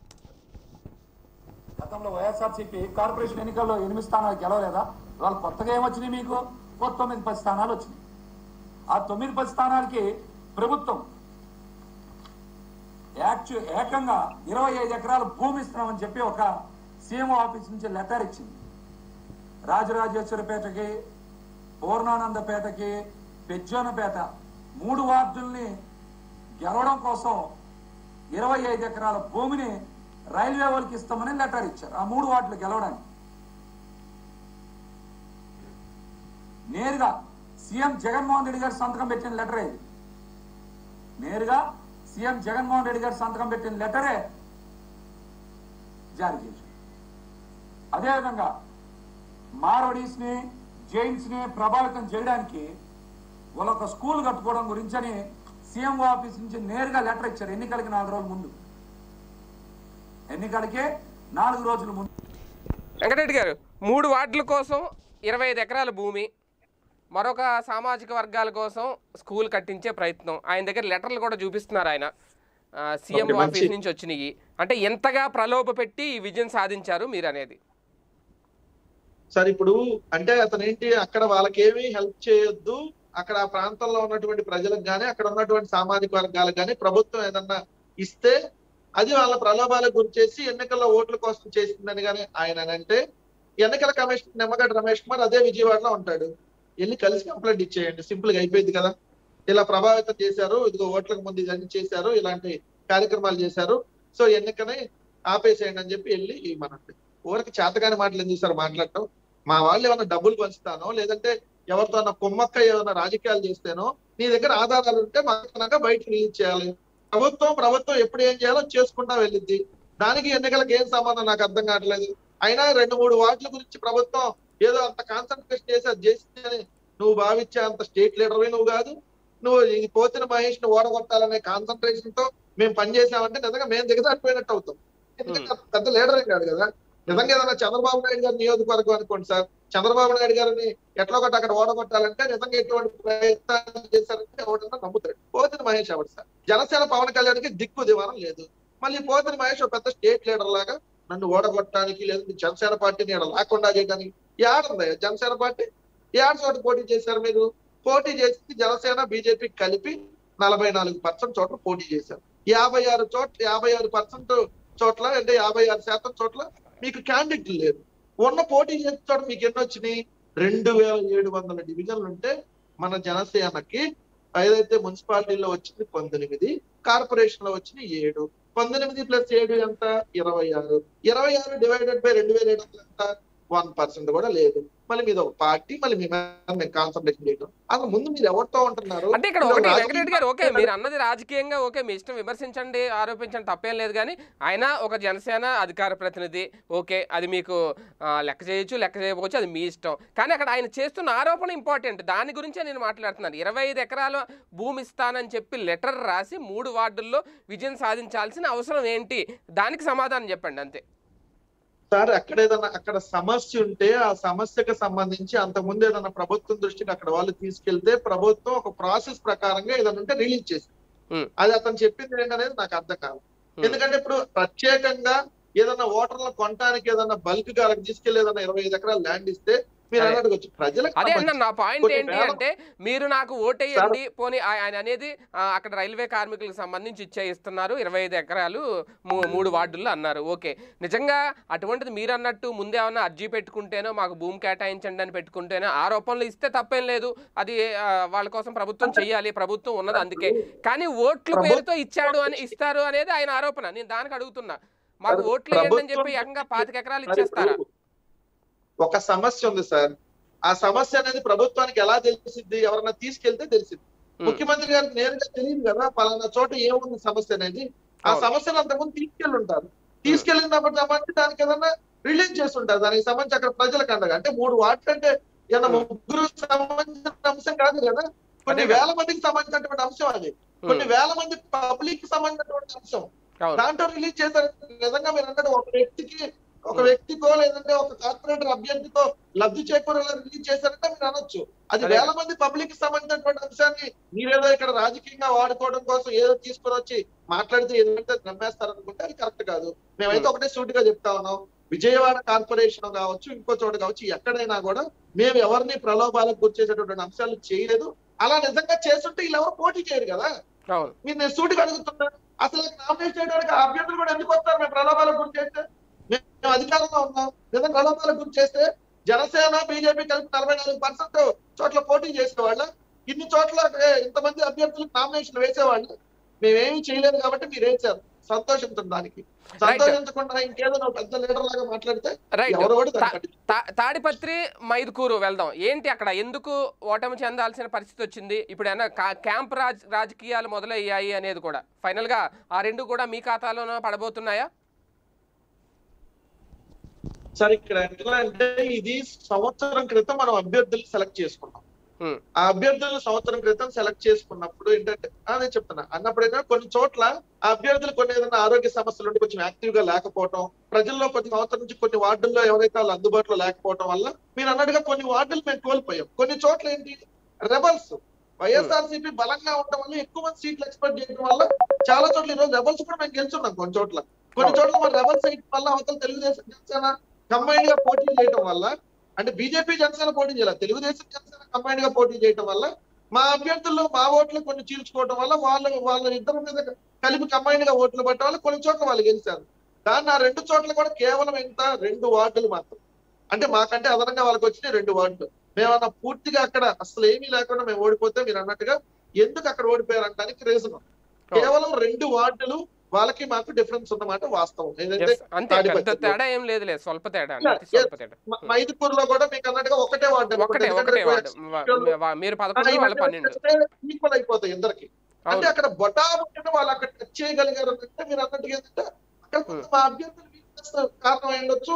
గతంలో వైఎస్ఆర్సీపీ కార్పొరేషన్ ఎన్నికల్లో ఎనిమిది స్థానాలు గెలవలేదా వాళ్ళు కొత్తగా ఏమొచ్చినాయి మీకు ఓ తొమ్మిది పది స్థానాలు వచ్చినాయి ఆ తొమ్మిది పది స్థానాలకి ప్రభుత్వం యాక్చు ఏకంగా ఇరవై ఐదు ఎకరాల భూమి ఇస్తున్నామని చెప్పి ఒక సీఎం ఆఫీస్ నుంచి లెటర్ ఇచ్చింది రాజరాజేశ్వరపేటకి పూర్ణానందపేటకి పెజ్జోనపేట మూడు వార్డుల్ని గెలవడం కోసం ఇరవై ఐదు ఎకరాల భూమిని రైల్వే వాళ్ళకి ఇస్తామని లెటర్ ఇచ్చారు ఆ మూడు వార్డులు గెలవడానికి నేరుగా సీఎం జగన్మోహన్ రెడ్డి గారు సంతకం పెట్టిన లెటరే ఇది నేరుగా సీఎం జగన్మోహన్ రెడ్డి గారు సంతకం పెట్టిన లెటరే జారీ చేశారు అదేవిధంగా మారోడీస్ ని జైన్స్ ని ప్రభావితం చేయడానికి వాళ్ళ ఒక స్కూల్ కట్టుకోవడం గురించని సీఎం ఆఫీస్ నుంచి నేరుగా లెటర్ ఇచ్చారు ఎన్నికలకి నాలుగు రోజుల ముందు ఎన్నికలకే నాలుగు రోజుల ముందు వెంకటరెడ్డి గారు మూడు వార్డుల కోసం ఇరవై ఐదు ఎకరాల భూమి మరొక సామాజిక వర్గాల కోసం స్కూల్ కట్టించే ప్రయత్నం ఆయన దగ్గర లెటర్లు కూడా చూపిస్తున్నారు ఆయన ఆ, సీఎం ఓకే, మంచి. ఆఫీస్ నుంచి వచ్చినాయి అంటే ఎంతగా ప్రలోభ పెట్టి ఈ విజయం సాధించారు మీరు అనేది సార్ ఇప్పుడు అంటే అతను ఏంటి అక్కడ వాళ్ళకేమీ హెల్ప్ చేయొద్దు అక్కడ ఆ ప్రాంతంలో ఉన్నటువంటి ప్రజలకు గానీ అక్కడ ఉన్నటువంటి సామాజిక వర్గాలకు గానీ ప్రభుత్వం ఏదన్నా ఇస్తే అది వాళ్ళ ప్రలోభాలకు గురి చేసి ఎన్నికల్లో ఓట్ల కోసం చేసిందని కానీ ఆయన అని అంటే ఎన్నికల కమిషన్ నిమ్మగడ్డ రమేష్ కుమార్ అదే విజయవాడలో ఉంటాడు వెళ్ళి కలిసి కంప్లైంట్ ఇచ్చేయండి సింపుల్ గా అయిపోయింది కదా ఇలా ప్రభావితం చేశారు ఇదిగో ఓట్లకు ముందు ఇవన్నీ చేశారు ఇలాంటి కార్యక్రమాలు చేశారు సో ఎన్నికని ఆపేసేయండి అని చెప్పి వెళ్ళి ఇవ్వమనండి ఊరికి చేతగాని మాటలు ఎందుకు సార్ మాట్లాడటం మా వాళ్ళు ఏమైనా డబ్బులు పంచుతానో లేదంటే ఎవరితో కుమ్మక్క ఏమైనా రాజకీయాలు చేస్తేనో నీ దగ్గర ఆధారాలు ఉంటే మాకు బయట రిలీజ్ చేయాలి ప్రభుత్వం ప్రభుత్వం ఎప్పుడు ఏం చేయాలో చేసుకుంటా వెళ్ళిద్ది దానికి ఎన్నికలకు ఏం సంబంధం నాకు అర్థం కావట్లేదు అయినా రెండు మూడు వార్డుల గురించి ప్రభుత్వం ఏదో అంత కాన్సన్ట్రేషన్ చేసి అది చేసిందని నువ్వు భావించే అంత స్టేట్ లీడర్ నువ్వు కాదు నువ్వు ఇది పోతిన మహేష్ ను ఓడగొట్టాలనే కాన్సన్ట్రేషన్ తో మేము పనిచేసామంటే నిజంగా మేము దిగజారిపోయినట్టు అవుతాం ఎందుకంటే అంత పెద్ద లీడర్ కాదు కదా నిజంగా ఏదైనా చంద్రబాబు నాయుడు గారి నియోజకవర్గం అనుకోండి సార్ చంద్రబాబు నాయుడు గారిని ఎట్లా ఒకటి అక్కడ ఓడగొట్టాలంటే నిజంగా ఎటువంటి ప్రయత్నాలు చేశారంటే ఎవడన్నా నమ్ముతాడు పోతిన మహేష్ ఎవడు సార్ జనసేన పవన్ కళ్యాణ్ కి దిక్కు దివానం లేదు మళ్ళీ పోతిన మహేష్ ఒక పెద్ద స్టేట్ లీడర్ లాగా నన్ను ఓడగొట్టడానికి లేదంటే జనసేన పార్టీని ఇక్కడ లేకుండా చేయడానికి ఏడుంది జనసేన పార్టీ ఏడు చోట పోటీ చేశారు మీరు పోటీ చేసి జనసేన బీజేపీ కలిపి నలభై నాలుగు పర్సెంట్ చోట్ల పోటీ చేశారు యాభై ఆరు చోట్ల యాభై ఆరు పర్సెంట్ చోట్ల అంటే యాభై ఆరు శాతం చోట్ల మీకు క్యాండిడేట్లు లేరు ఉన్న పోటీ చేసే చోట మీకు ఎన్ని వచ్చినాయి రెండు వేల ఏడు వందల డివిజన్లు ఉంటే మన జనసేనకి ఏదైతే మున్సిపాలిటీలో వచ్చింది పంతొమ్మిది కార్పొరేషన్ లో వచ్చింది ఏడు పంతొమ్మిది ప్లస్ ఏడు ఎంత ఇరవై ఆరు ఇరవై ఆరు డివైడెడ్ బై రెండు వేల ఏడు వందలు ఎంత వన్ పర్సెంట్ కూడా లేదు మళ్ళీ మీద ఒక పార్టీ మళ్ళీ మీ మీద మేము కాన్సన్ట్రేషన్ చేయడం అసలు ముందు మీరు ఎవరితో ఉంటున్నారు అంటే ఇక్కడ మీరు ఒకటి రాజకీయ వెంకటరెడ్డి గారు ఓకే పార్టీ మీరు అన్నది రాజకీయంగా ఓకే మీ ఇష్టం విమర్శించండి ఆరోపించండి తప్పేం లేదు కానీ ఆయన ఒక జనసేన అధికార ప్రతినిధి ఓకే అది మీకు ఆ, లెక్క చేయొచ్చు లెక్క చేయకపోవచ్చు అది మీ ఇష్టం కానీ అక్కడ ఆయన చేస్తున్న ఆరోపణ ఇంపార్టెంట్ దాని గురించే నేను మాట్లాడుతున్నాను ఇరవై ఐదు ఎకరాల భూమి ఇస్తానని చెప్పి లెటర్ రాసి మూడు వార్డుల్లో విజయం సాధించాల్సిన అవసరం ఏంటి దానికి సమాధానం చెప్పండి అంతే సార్ అక్కడ ఏదైనా అక్కడ సమస్య ఉంటే ఆ సమస్యకు సంబంధించి అంతకుముందు ఏదైనా ప్రభుత్వం దృష్టికి అక్కడ వాళ్ళు తీసుకెళ్తే ప్రభుత్వం ఒక ప్రాసెస్ ప్రకారంగా ఏదైనా ఉంటే రిలీజ్ చేసింది Hmm. అది అతను చెప్పింది ఏంటనేది నాకు అర్థం కాదు Hmm. ఎందుకంటే ఇప్పుడు ప్రత్యేకంగా ఏదైనా ఓటర్లను కొనడానికి ఏదైనా బల్క్ గా అక్కడికి తీసుకెళ్లి ఏదైనా ఇరవై ఐదు ఎకరాలు ల్యాండ్ ఇస్తే మీరు అదే. అన్నట్టు వచ్చి ప్రజలకు అదే అన్న సంబంధించి నా పాయింట్ కొన్ని ఏంటి వేల- అంటే మీరు నాకు ఓటేయండి పోనీ ఆ- ఆయన అనేది ఆ, అక్కడ రైల్వే కార్మికులకు సంబంధించి ఇచ్చే ఇస్తున్నారు ఇరవై ఐదు ఎకరాలు మూ- మూడు వార్డుల్లో అన్నారు ఓకే నిజంగా అటువంటిది మీరు అన్నట్టు ముందే ఏమన్నా అర్జీ పెట్టుకుంటేనో మాకు భూమి కేటాయించండి అని పెట్టుకుంటేనో ఆరోపణలు ఇస్తే తప్పేం లేదు అది ఆ, వాళ్ళ కోసం ప్రభుత్వం చెయ్యాలి ప్రభుత్వం ఉన్నది అందుకే కానీ ఓట్ల ప్రభు- పేరుతో ఇచ్చాడు అని ఇస్తారు అనేది ఆయన ఆరోపణ నేను దానికి అడుగుతున్నా మాకు ఓట్లు వేయండి అని చెప్పి ప్రభుత్వం- ఏకంగా పాతిక ఎకరాలు మరి ఇచ్చేస్తారా ఇప్పుడు ఒక సమస్య ఉంది సార్ ఆ సమస్య అనేది ప్రభుత్వానికి ఎలా తెలిసిద్ది ఎవరన్నా తీసుకెళ్తే తెలిసింది Hmm. ముఖ్యమంత్రి గారికి నేరుగా తెలియదు కదా పలానా చోట ఏముంది సమస్య అనేది ఆ అవును. సమస్యను అంతకుముందు తీసుకెళ్ళి ఉంటారు తీసుకెళ్ళినప్పుడు సంబంధించి దానికి ఏదన్నా రిలీజ్ చేస్తుంటారు దానికి సంబంధించి అక్కడ ప్రజలకు అండగా అంటే మూడు వార్డులు అంటే ఏదన్నా Hmm. ముగ్గురు సంబంధించిన అంశం కాదు కదా కొన్ని అదే కదా. వేల మందికి సంబంధించినటువంటి అంశం అది కొన్ని వేల మంది పబ్లిక్ కి సంబంధించినటువంటి అంశం అవును దాంట్లో రిలీజ్ చేశారు నిజంగా మీరు అన్నట్టు ఒక వ్యక్తికి ఒక Hmm. వ్యక్తికో లేదంటే ఒక కార్పొరేటర్ అభ్యర్థికో లబ్ధి చేకూరేలా రిలీజ్ చేశారంటే మీరు అనొచ్చు అది అదే. వేల మంది పబ్లిక్ కి సంబంధించినటువంటి అంశాన్ని మీరేదో ఇక్కడ రాజకీయంగా వాడుకోవడం కోసం ఏదో తీసుకొని వచ్చి మాట్లాడితే ఏదంటే నమ్మేస్తారనుకుంటే అది కరెక్ట్ కాదు మేమైతే Hmm. ఒకటే సూటిగా చెప్తా ఉన్నాం విజయవాడ కార్పొరేషన్ కావచ్చు ఇంకో చోట కావచ్చు ఎక్కడైనా కూడా మేము ఎవరిని ప్రలోభాలకు గుర్చేసేటటువంటి అంశాలు చేయలేదు అలా నిజంగా చేస్తుంటే వీళ్ళు ఎవరు పోటీ చేయరు కదా అవును మీరు నేను సూటిగా అడుగుతున్నా అసలు నామినేట్ చేయడానికి ఆ అభ్యర్థులు కూడా ఎందుకు వస్తారు మేము ప్రలోభాలకు గురి చేస్తే మేము అధికారంలో ఉన్నాం నిజంగా ప్రలోభాలకు గురి చేస్తే జనసేన బీజేపీ కలిపి నలభై నాలుగు పర్సెంట్ చోట్ల పోటీ చేసేవాళ్ళ ఇన్ని చోట్ల ఏ, ఇంతమంది అభ్యర్థులకు నామినేషన్ వేసేవాళ్ళు మేమేమీ చేయలేదు కాబట్టి మీరు వేసారు సంతోషించండి దానికి సంతోషించకుండా ఇంకేదో నువ్వు పెద్ద లీడర్ లాగా మాట్లాడితే రైట్ ఎవరు కూడా దాన్ని తా- పట్టించుకోరు. తా- తాడిపత్రి మైదుకూరు వెళ్దాం ఏంటి అక్కడ ఎందుకు ఓటమి చెందాల్సిన పరిస్థితి వచ్చింది ఇప్పుడు ఏమన్నా కా- క్యాంప్ రాజ్ రాజకీయాలు మొదలయ్యాయి అనేది కూడా ఫైనల్ గా ఆ రెండు కూడా మీ ఖాతాలోనే పడబోతున్నాయా సార్ ఇక్కడ ఎట్లా అంటే ఇది సంవత్సరం క్రితం మనం అభ్యర్థులు సెలెక్ట్ చేసుకున్నాం Hmm. ఆ అభ్యర్థులు సంవత్సరం క్రితం సెలెక్ట్ చేసుకున్నప్పుడు ఏంటంటే అదే చెప్తున్నా అన్నప్పుడు ఏంటంటే కొన్ని చోట్ల ఆ అభ్యర్థులు కొన్ని ఏదైనా ఆరోగ్య సమస్యలు ఉండి కొంచెం యాక్టివ్ గా లేకపోవడం ప్రజల్లో కొన్ని సంవత్సరం నుంచి కొన్ని వార్డుల్లో ఎవరైతే వాళ్ళు అందుబాటులో లేకపోవడం వల్ల మీరు అన్నట్టుగా కొన్ని వార్డులు మేము కోల్పోయాం కొన్ని చోట్ల ఏంటి రెబల్స్ వైఎస్ఆర్సీపీ బలంగా ఉండడం వల్ల ఎక్కువ మంది సీట్లు ఎక్స్పెక్ట్ చేయడం వల్ల చాలా చోట్ల ఈరోజు రెబల్స్ కూడా మేము గెలుచున్నాం కొన్ని చోట్ల కొన్ని చోట్ల మరి రెబల్ సైట్ వల్ల అవతల తెలుగుదేశం జనసేన కంబైన్ గా పోటీ చేయడం వల్ల అంటే బీజేపీ జనసేన పోటీ చేయాలి తెలుగుదేశం జనసేన కంబైన్ గా పోటీ చేయడం వల్ల మా అభ్యర్థులు మా ఓట్లు కొన్ని చీల్చుకోవడం వల్ల వాళ్ళు వాళ్ళ ఇద్దరి మీద కలిపి కంబైన్ గా ఓట్లు పట్టడం వల్ల కొన్ని చోట్ల వాళ్ళు గెలిచారు దాన్ని ఆ రెండు చోట్ల కూడా కేవలం ఎంత రెండు వార్డులు మాత్రం అంటే మాకంటే అదనంగా వాళ్ళకి వచ్చినాయి రెండు వార్డులు మేమన్నా పూర్తిగా అక్కడ అసలు ఏమీ లేకుండా మేము ఓడిపోతే మీరు అన్నట్టుగా ఎందుకు అక్కడ ఓడిపోయారు అనడానికి రీజన్ కేవలం రెండు వార్డులు వాళ్ళకి మాకు డిఫరెన్స్ ఉన్నమాట వాస్తవం ఏదైతే Yes, అంతే పెద్ద తాడిపత్రిలో. తేడా ఏం లేదులే స్వల్ప తేడా Yeah, అతి స్వల్ప తేడా మ- మైదుకూరు లో కూడా మీకు అన్నట్టుగా ఒకటే వార్డు అనుకోండి. ఒకటే ఎందుకంటే ఒకటే రేపు వాడు వా- వా- మీరు పదకొండు వాళ్ళు పన్నెండు ఈక్వల్ అయిపోతాయి ఇద్దరికి అంటే అవును అక్కడ బొటా బొట్టన వాళ్ళు అక్కడ టచ్ చేయగలిగారు అంటే మీరు అన్నట్టుగా ఏంటంటే అక్కడ కొంత మా అభ్యర్థులు వీక్నెస్ కారణం అయి ఉండొచ్చు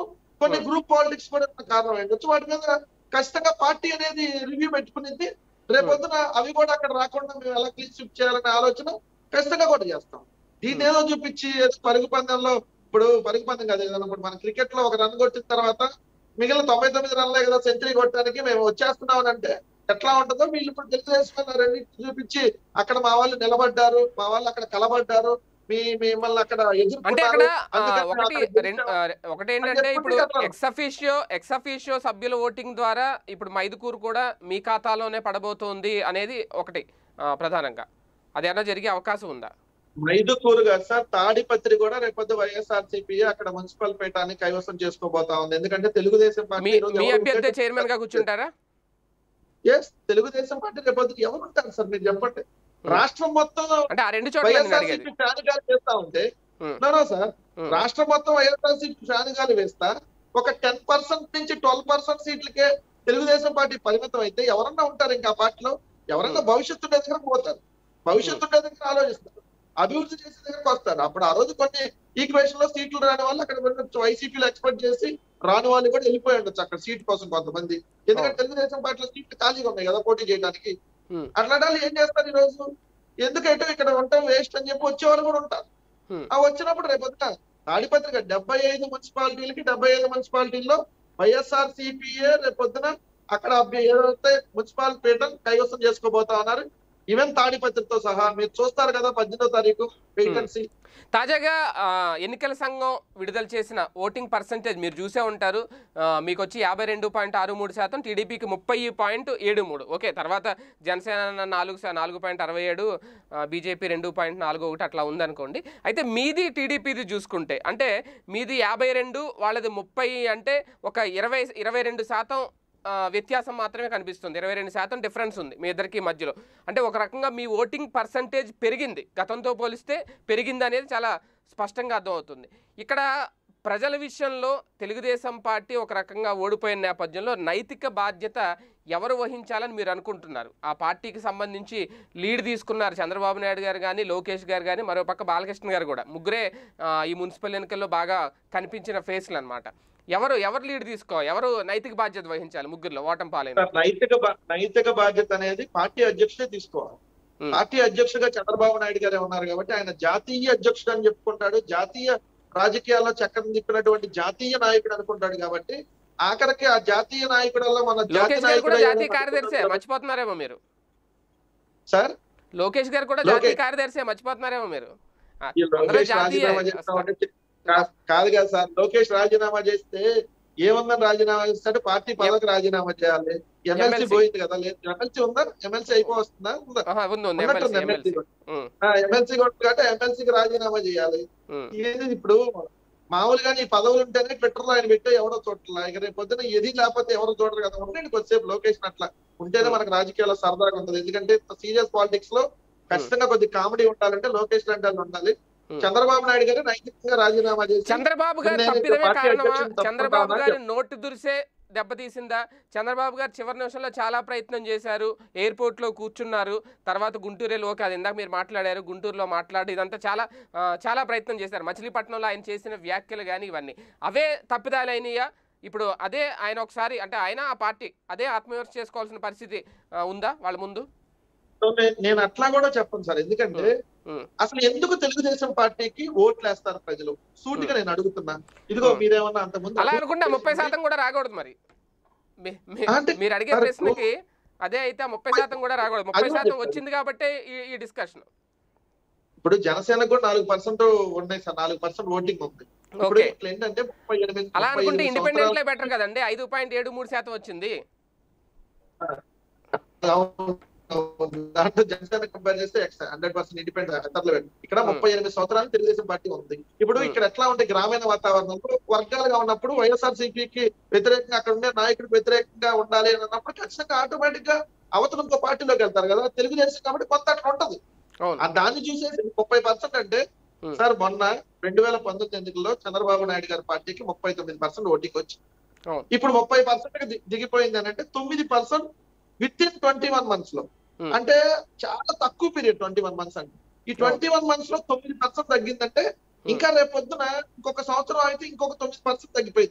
కొన్ని Hmm. గ్రూప్ పాలిటిక్స్ కూడా కారణం అయ్యొచ్చు వాటి మీద ఖచ్చితంగా పార్టీ అనేది రివ్యూ పెట్టుకునింది రేపొద్దున అవి కూడా అక్కడ రాకుండా మేము ఎలా క్లీన్ స్విప్ చేయాలనే ఆలోచన ఖచ్చితంగా కూడా చేస్తాం దీన్ని ఏదో చూపించి ఏదో పరుగు పందెంలో ఇప్పుడు పరుగు పందెం కాదు ఏదైనా ఇప్పుడు మన క్రికెట్ లో ఒక రన్ కొట్టిన తర్వాత మిగిలిన తొంభై తొమ్మిది రన్లే కదా సెంచరీ కొట్టడానికి మేము వచ్చేస్తున్నాం అని అంటే ఎట్లా ఉంటుందో వీళ్ళు ఇప్పుడు తెలుగుదేశం రెండింటి చూపించి అక్కడ మా వాళ్ళు నిలబడ్డారు మా వాళ్ళు అక్కడ కలబడ్డారు మీ మిమ్మల్ని అక్కడ అంటే అక్కడ ఎదుర్కొన్నారు ఆ, అందుకని ఒకటి అక్కడ రెండు గెలిచాం. ఆ, ఒకటి ఏంటంటే చెప్పండి ఇప్పుడు చెప్పండి. ఎక్సఫిషియో ఎక్సఫిషియో సభ్యుల ఓటింగ్ ద్వారా ఇప్పుడు మైదుకూరు కూడా మీ ఖాతాలోనే పడబోతోంది అనేది ఒకటి ఆ, ప్రధానంగా అదేమన్నా జరిగే అవకాశం ఉందా మైదుకూరు గారు సార్ తాడిపత్రి కూడా రేపొద్దు వైఎస్ఆర్సీపీ అక్కడ మున్సిపల్ పీఠాన్ని కైవసం చేసుకోబోతా ఉంది ఎందుకంటే తెలుగుదేశం పార్టీ మీ ఈరోజు మీ ఎవరు అభ్యర్థి ఉంటే- చైర్మన్ గా కూర్చుంటారా Yes, తెలుగుదేశం పార్టీ రేపొద్దు ఎవరు ఉంటారు సార్ మీరు చెప్పండి రాష్ట్రం మొత్తం అంటే ఆ రెండు చోట్ల నేను అడిగేది వైఎస్ఆర్సీపీ ఫ్యానుగాలు వేస్తా ఉంటే Hmm. No sir Hmm. రాష్ట్రం మొత్తం వైఎస్ఆర్సీపీ ఫ్యానుగాలు వేస్తా ఒక టెన్ పర్సెంట్ నుంచి ట్వెల్వ్ పర్సెంట్ సీట్లకే తెలుగుదేశం పార్టీ పరిమితం అయితే ఎవరన్నా ఉంటారు ఇంకా ఆ పార్టీలో ఎవరన్నా భవిష్యత్తు ఉండే దగ్గర పోతారు భవిష్యత్తు ఉండే దగ్గర ఆలోచిస్తారు అభివృద్ధి చేసే దగ్గరకు వస్తారు అప్పుడు ఆ రోజు కొన్ని ఈక్వేషన్ లో సీట్లు రాని వాళ్ళు అక్కడ వెళ్ళొచ్చు వైసీపీలో ఎక్స్పెక్ట్ చేసి రాని వాళ్ళు కూడా వెళ్ళిపోయి ఉండొచ్చు అక్కడ సీట్ కోసం కొంతమంది ఎందుకంటే తెలుగుదేశం పార్టీలో సీట్లు ఖాళీగా ఉన్నాయి కదా పోటీ చేయడానికి Hmm. అట్లాంటి వాళ్ళు ఏం చేస్తారు ఈ రోజు ఎందుకంటే ఇక్కడ ఉంటాం వేస్ట్ అని చెప్పి వచ్చే వాళ్ళు కూడా ఉంటారు Hmm. ఆ వచ్చినప్పుడు రేపొద్దున తాడిపత్రిక డెబ్బై ఐదు మున్సిపాలిటీలకి డెబ్బై ఐదు మున్సిపాలిటీల్లో వైఎస్ఆర్ సిపిఏ రేపొద్దున అక్కడ అభ్య- ఏదైతే మున్సిపల్ పీఠం కైవసం చేసుకోబోతా ఉన్నారు ఈవెన్ తాడిపత్రితో సహా మీరు చూస్తారు కదా పద్దెనిమిదో తారీఖు వేకెన్సీ తాజాగా ఆ, ఎన్నికల సంఘం విడుదల చేసిన ఓటింగ్ పర్సంటేజ్ మీరు చూసే ఉంటారు ఆ, మీకు వచ్చి యాభై రెండు పాయింట్ ఆరు మూడు శాతం టీడీపీకి ముప్పై పాయింట్ ఏడు మూడు ఓకే తర్వాత జనసేన నాలుగు శా- నాలుగు పాయింట్ అరవై ఏడు బీజేపీ రెండు పాయింట్ నాలుగు ఒకటి అట్లా ఉందనుకోండి అయితే మీది టీడీపీది చూసుకుంటే అంటే మీది యాభై రెండు వాళ్ళది ముప్పై అంటే ఒక ఇరవై ఇరవై రెండు శాతం ఆ, వ్యత్యాసం మాత్రమే కనిపిస్తుంది ఇరవై రెండు శాతం డిఫరెన్స్ ఉంది మీ ఇద్దరికి మధ్యలో అంటే ఒక రకంగా మీ ఓటింగ్ పర్సంటేజ్ పెరిగింది గతంతో పోలిస్తే పెరిగింది అనేది చాలా స్పష్టంగా అర్థమవుతుంది ఇక్కడ ప్రజల విషయంలో తెలుగుదేశం పార్టీ ఒక రకంగా ఓడిపోయిన నేపథ్యంలో నైతిక బాధ్యత ఎవరు వహించాలని మీరు అనుకుంటున్నారు ఆ పార్టీకి సంబంధించి లీడ్ తీసుకున్నారు చంద్రబాబు నాయుడు గారు కానీ లోకేష్ గారు కానీ మరో పక్క బాలకృష్ణ గారు కూడా ముగ్గురే ఆ, ఈ మున్సిపల్ ఎన్నికల్లో బాగా కనిపించిన ఫేస్లు అన్నమాట ఎవరు ఎవరు లీడ్ తీసుకో ఎవరు నైతిక బాధ్యత వహించాలి ముగ్గురులో ఓటం పాలైన సార్, నైతిక బా- నైతిక బాధ్యత అనేది పార్టీ అధ్యక్షుడే తీసుకోవాలి Hmm. పార్టీ అధ్యక్షుడిగా చంద్రబాబు నాయుడు గారే ఉన్నారు కాబట్టి ఆయన జాతీయ అధ్యక్షుడు అని చెప్పుకుంటాడు జాతీయ రాజకీయాల్లో చక్రం తిప్పినటువంటి జాతీయ నాయకుడు అనుకుంటాడు కాబట్టి ఆఖరికి ఆ జాతీయ నాయకుడల్లో మన జాతీయ లోకేష్ గారు కూడా నాయకుడు జాతీయ అయ్యాడు కార్యదర్శి అనుకుంటున్నాడు. మర్చిపోతున్నారేమో మీరు సార్ లోకేష్ గారు కూడా లోకేష్. జాతీయ కార్యదర్శి మర్చిపోతున్నారేమో మీరు ఆ, ఈ అందరూ లోకేష్ జాతీయ రాజీనామా చేస్తా ఉంటే కా- కాదు కదా సార్ లోకేష్ రాజీనామా చేస్తే ఏముందని రాజీనామా చేస్తాడు పార్టీ పదవికి రాజీనామా చేయాలి ఎమ్మెల్సీ MLC. పోయింది కదా లేదు ఎమ్మెల్సీ ఉందా ఎమ్మెల్సీ అయిపో వస్తుందా ఉందా ఆహా, ఉంది ఉంది ఉన్నట్టుంది ఎమ్మెల్సీ ఎమ్మెల్సీ ఎమ్మెల్సీ ఎమ్మెల్సీ కాబట్టి ఎమ్మెల్సీకి రాజీనామా చేయాలి ఏది ఇప్పుడు మామూలుగా ఈ పదవులు ఉంటేనే ట్విట్టర్ లో ఆయన పెట్టే ఎవడో చూడట్లా ఇక రేపు పొద్దున ఏది లేకపోతే ఎవరు చూడరు కదా ఉండండి కొద్దిసేపు లొకేషన్ అట్లా ఉంటేనే మనకు రాజకీయాల్లో సరదాగా ఉంటుంది ఎందుకంటే సీరియస్ పాలిటిక్స్ లో ఖచ్చితంగా కొద్ది కామెడీ ఉండాలంటే లోకేష్ లాంటి వాళ్ళు ఉండాలి Hmm. చంద్రబాబు నాయుడు గారు నైతికంగా రాజీనామా చేసి చంద్రబాబు గారు నేను తప్పిదమే పార్టీ కారణమా అధ్యక్షుడిని తప్పుకుంటా చంద్రబాబు ఉన్నా గారి నోటు దురిసే దెబ్బతీసిందా చంద్రబాబు గారు చివరి నిమిషంలో చాలా ప్రయత్నం చేశారు ఎయిర్పోర్ట్ లో కూర్చున్నారు తర్వాత గుంటూరు ఓకే అది ఇందాక మీరు మాట్లాడారు గుంటూరులో మాట్లాడి ఇదంతా చాలా ఆ, చాలా ప్రయత్నం చేశారు మచిలీపట్నంలో ఆయన చేసిన వ్యాఖ్యలు కానీ ఇవన్నీ అవే తప్పిదాలైనయా ఇప్పుడు అదే ఆయన ఒకసారి అంటే ఆయన ఆ పార్టీ అదే ఆత్మవిమర్శ చేసుకోవాల్సిన పరిస్థితి ఆ, ఉందా వాళ్ళ ముందు సో నే- నేను అట్లా కూడా చెప్పను సార్ ఎందుకంటే Hmm. అసలు ఎందుకు తెలుగుదేశం పార్టీకి ఓట్లు వేస్తారు ప్రజలు సూటిగా నేను అడుగుతున్నా ఇదిగో Hmm. మీరేమన్నా అంత ముందు అలా అనుకుంటే ముప్పై శాతం కూడా రాకూడదు మరి మీ- మీ- అంటే మీరు అడిగే సార్, ప్రశ్నకి అదే అయితే ఆ ముప్పై శాతం కూడా రాకూడదు ముప్పై అది శాతం చెప్పాలి. వచ్చింది కాబట్టి ఈ ఈ డిస్కషన్ ఇప్పుడు జనసేనకు కూడా నాలుగు పర్సెంట్ ఉన్నాయి సార్ నాలుగు పర్సెంట్ ఓటింగ్ ఉంది ఇప్పుడు ఓకే ఇట్లా ఏంటంటే ముప్పై ఎనిమిది అలా ముప్పై అనుకుంటే ఎనిమిది ఇండిపెండెంట్ లే బెటర్ కదండి ఐదు పాయింట్ ఏడు మూడు శాతం వచ్చింది సంవత్సరాలు దాంట్లో జనసేన కంపేర్ చేస్తే హండ్రెడ్ పర్సెంట్ ఇండిపెండెంట్ ఇతరులు ఇక్కడ Hmm. ముప్పై ఎనిమిది సంవత్సరాలు తెలుగుదేశం పార్టీ ఉంది ఇప్పుడు Hmm. ఇక్కడ ఎట్లా ఉంటే గ్రామీణ వాతావరణంలో వర్గాలుగా ఉన్నప్పుడు వైఎస్ఆర్ సిపికి వ్యతిరేకంగా అక్కడ ఉండే నాయకుడికి వ్యతిరేకంగా ఉండాలి అని అన్నప్పుడు ఖచ్చితంగా ఆటోమేటిక్ గా అవతల ఇంకో పార్టీలోకి వెళ్తారు కదా తెలుగుదేశం కాబట్టి కొంత అట్లా ఉంటది అవును ఆ దాన్ని చూసేసి ముప్పై పర్సెంట్ అంటే Hmm. సార్ మొన్న రెండు వేల పంతొమ్మిది ఎన్నికల్లో చంద్రబాబు నాయుడు గారి పార్టీకి ముప్పై తొమ్మిది పర్సెంట్ ఓటింగ్ వచ్చి అవును. ఇప్పుడు ముప్పై పర్సెంట్ దిగిపోయింది అని అంటే తొమ్మిది percent with in twenty one months లో Hmm. అంటే చాలా తక్కువ పీరియడ్ ట్వంటీ వన్ మంత్స్ అంటే ఈ ట్వంటీ వన్ మంత్స్ లో తొమ్మిది పర్సెంట్ తగ్గిందంటే ఇంకా రేపు పొద్దున ఇంకొక సంవత్సరం అయితే ఇంకొక తొమ్మిది పర్సెంట్ తగ్గిపోయింది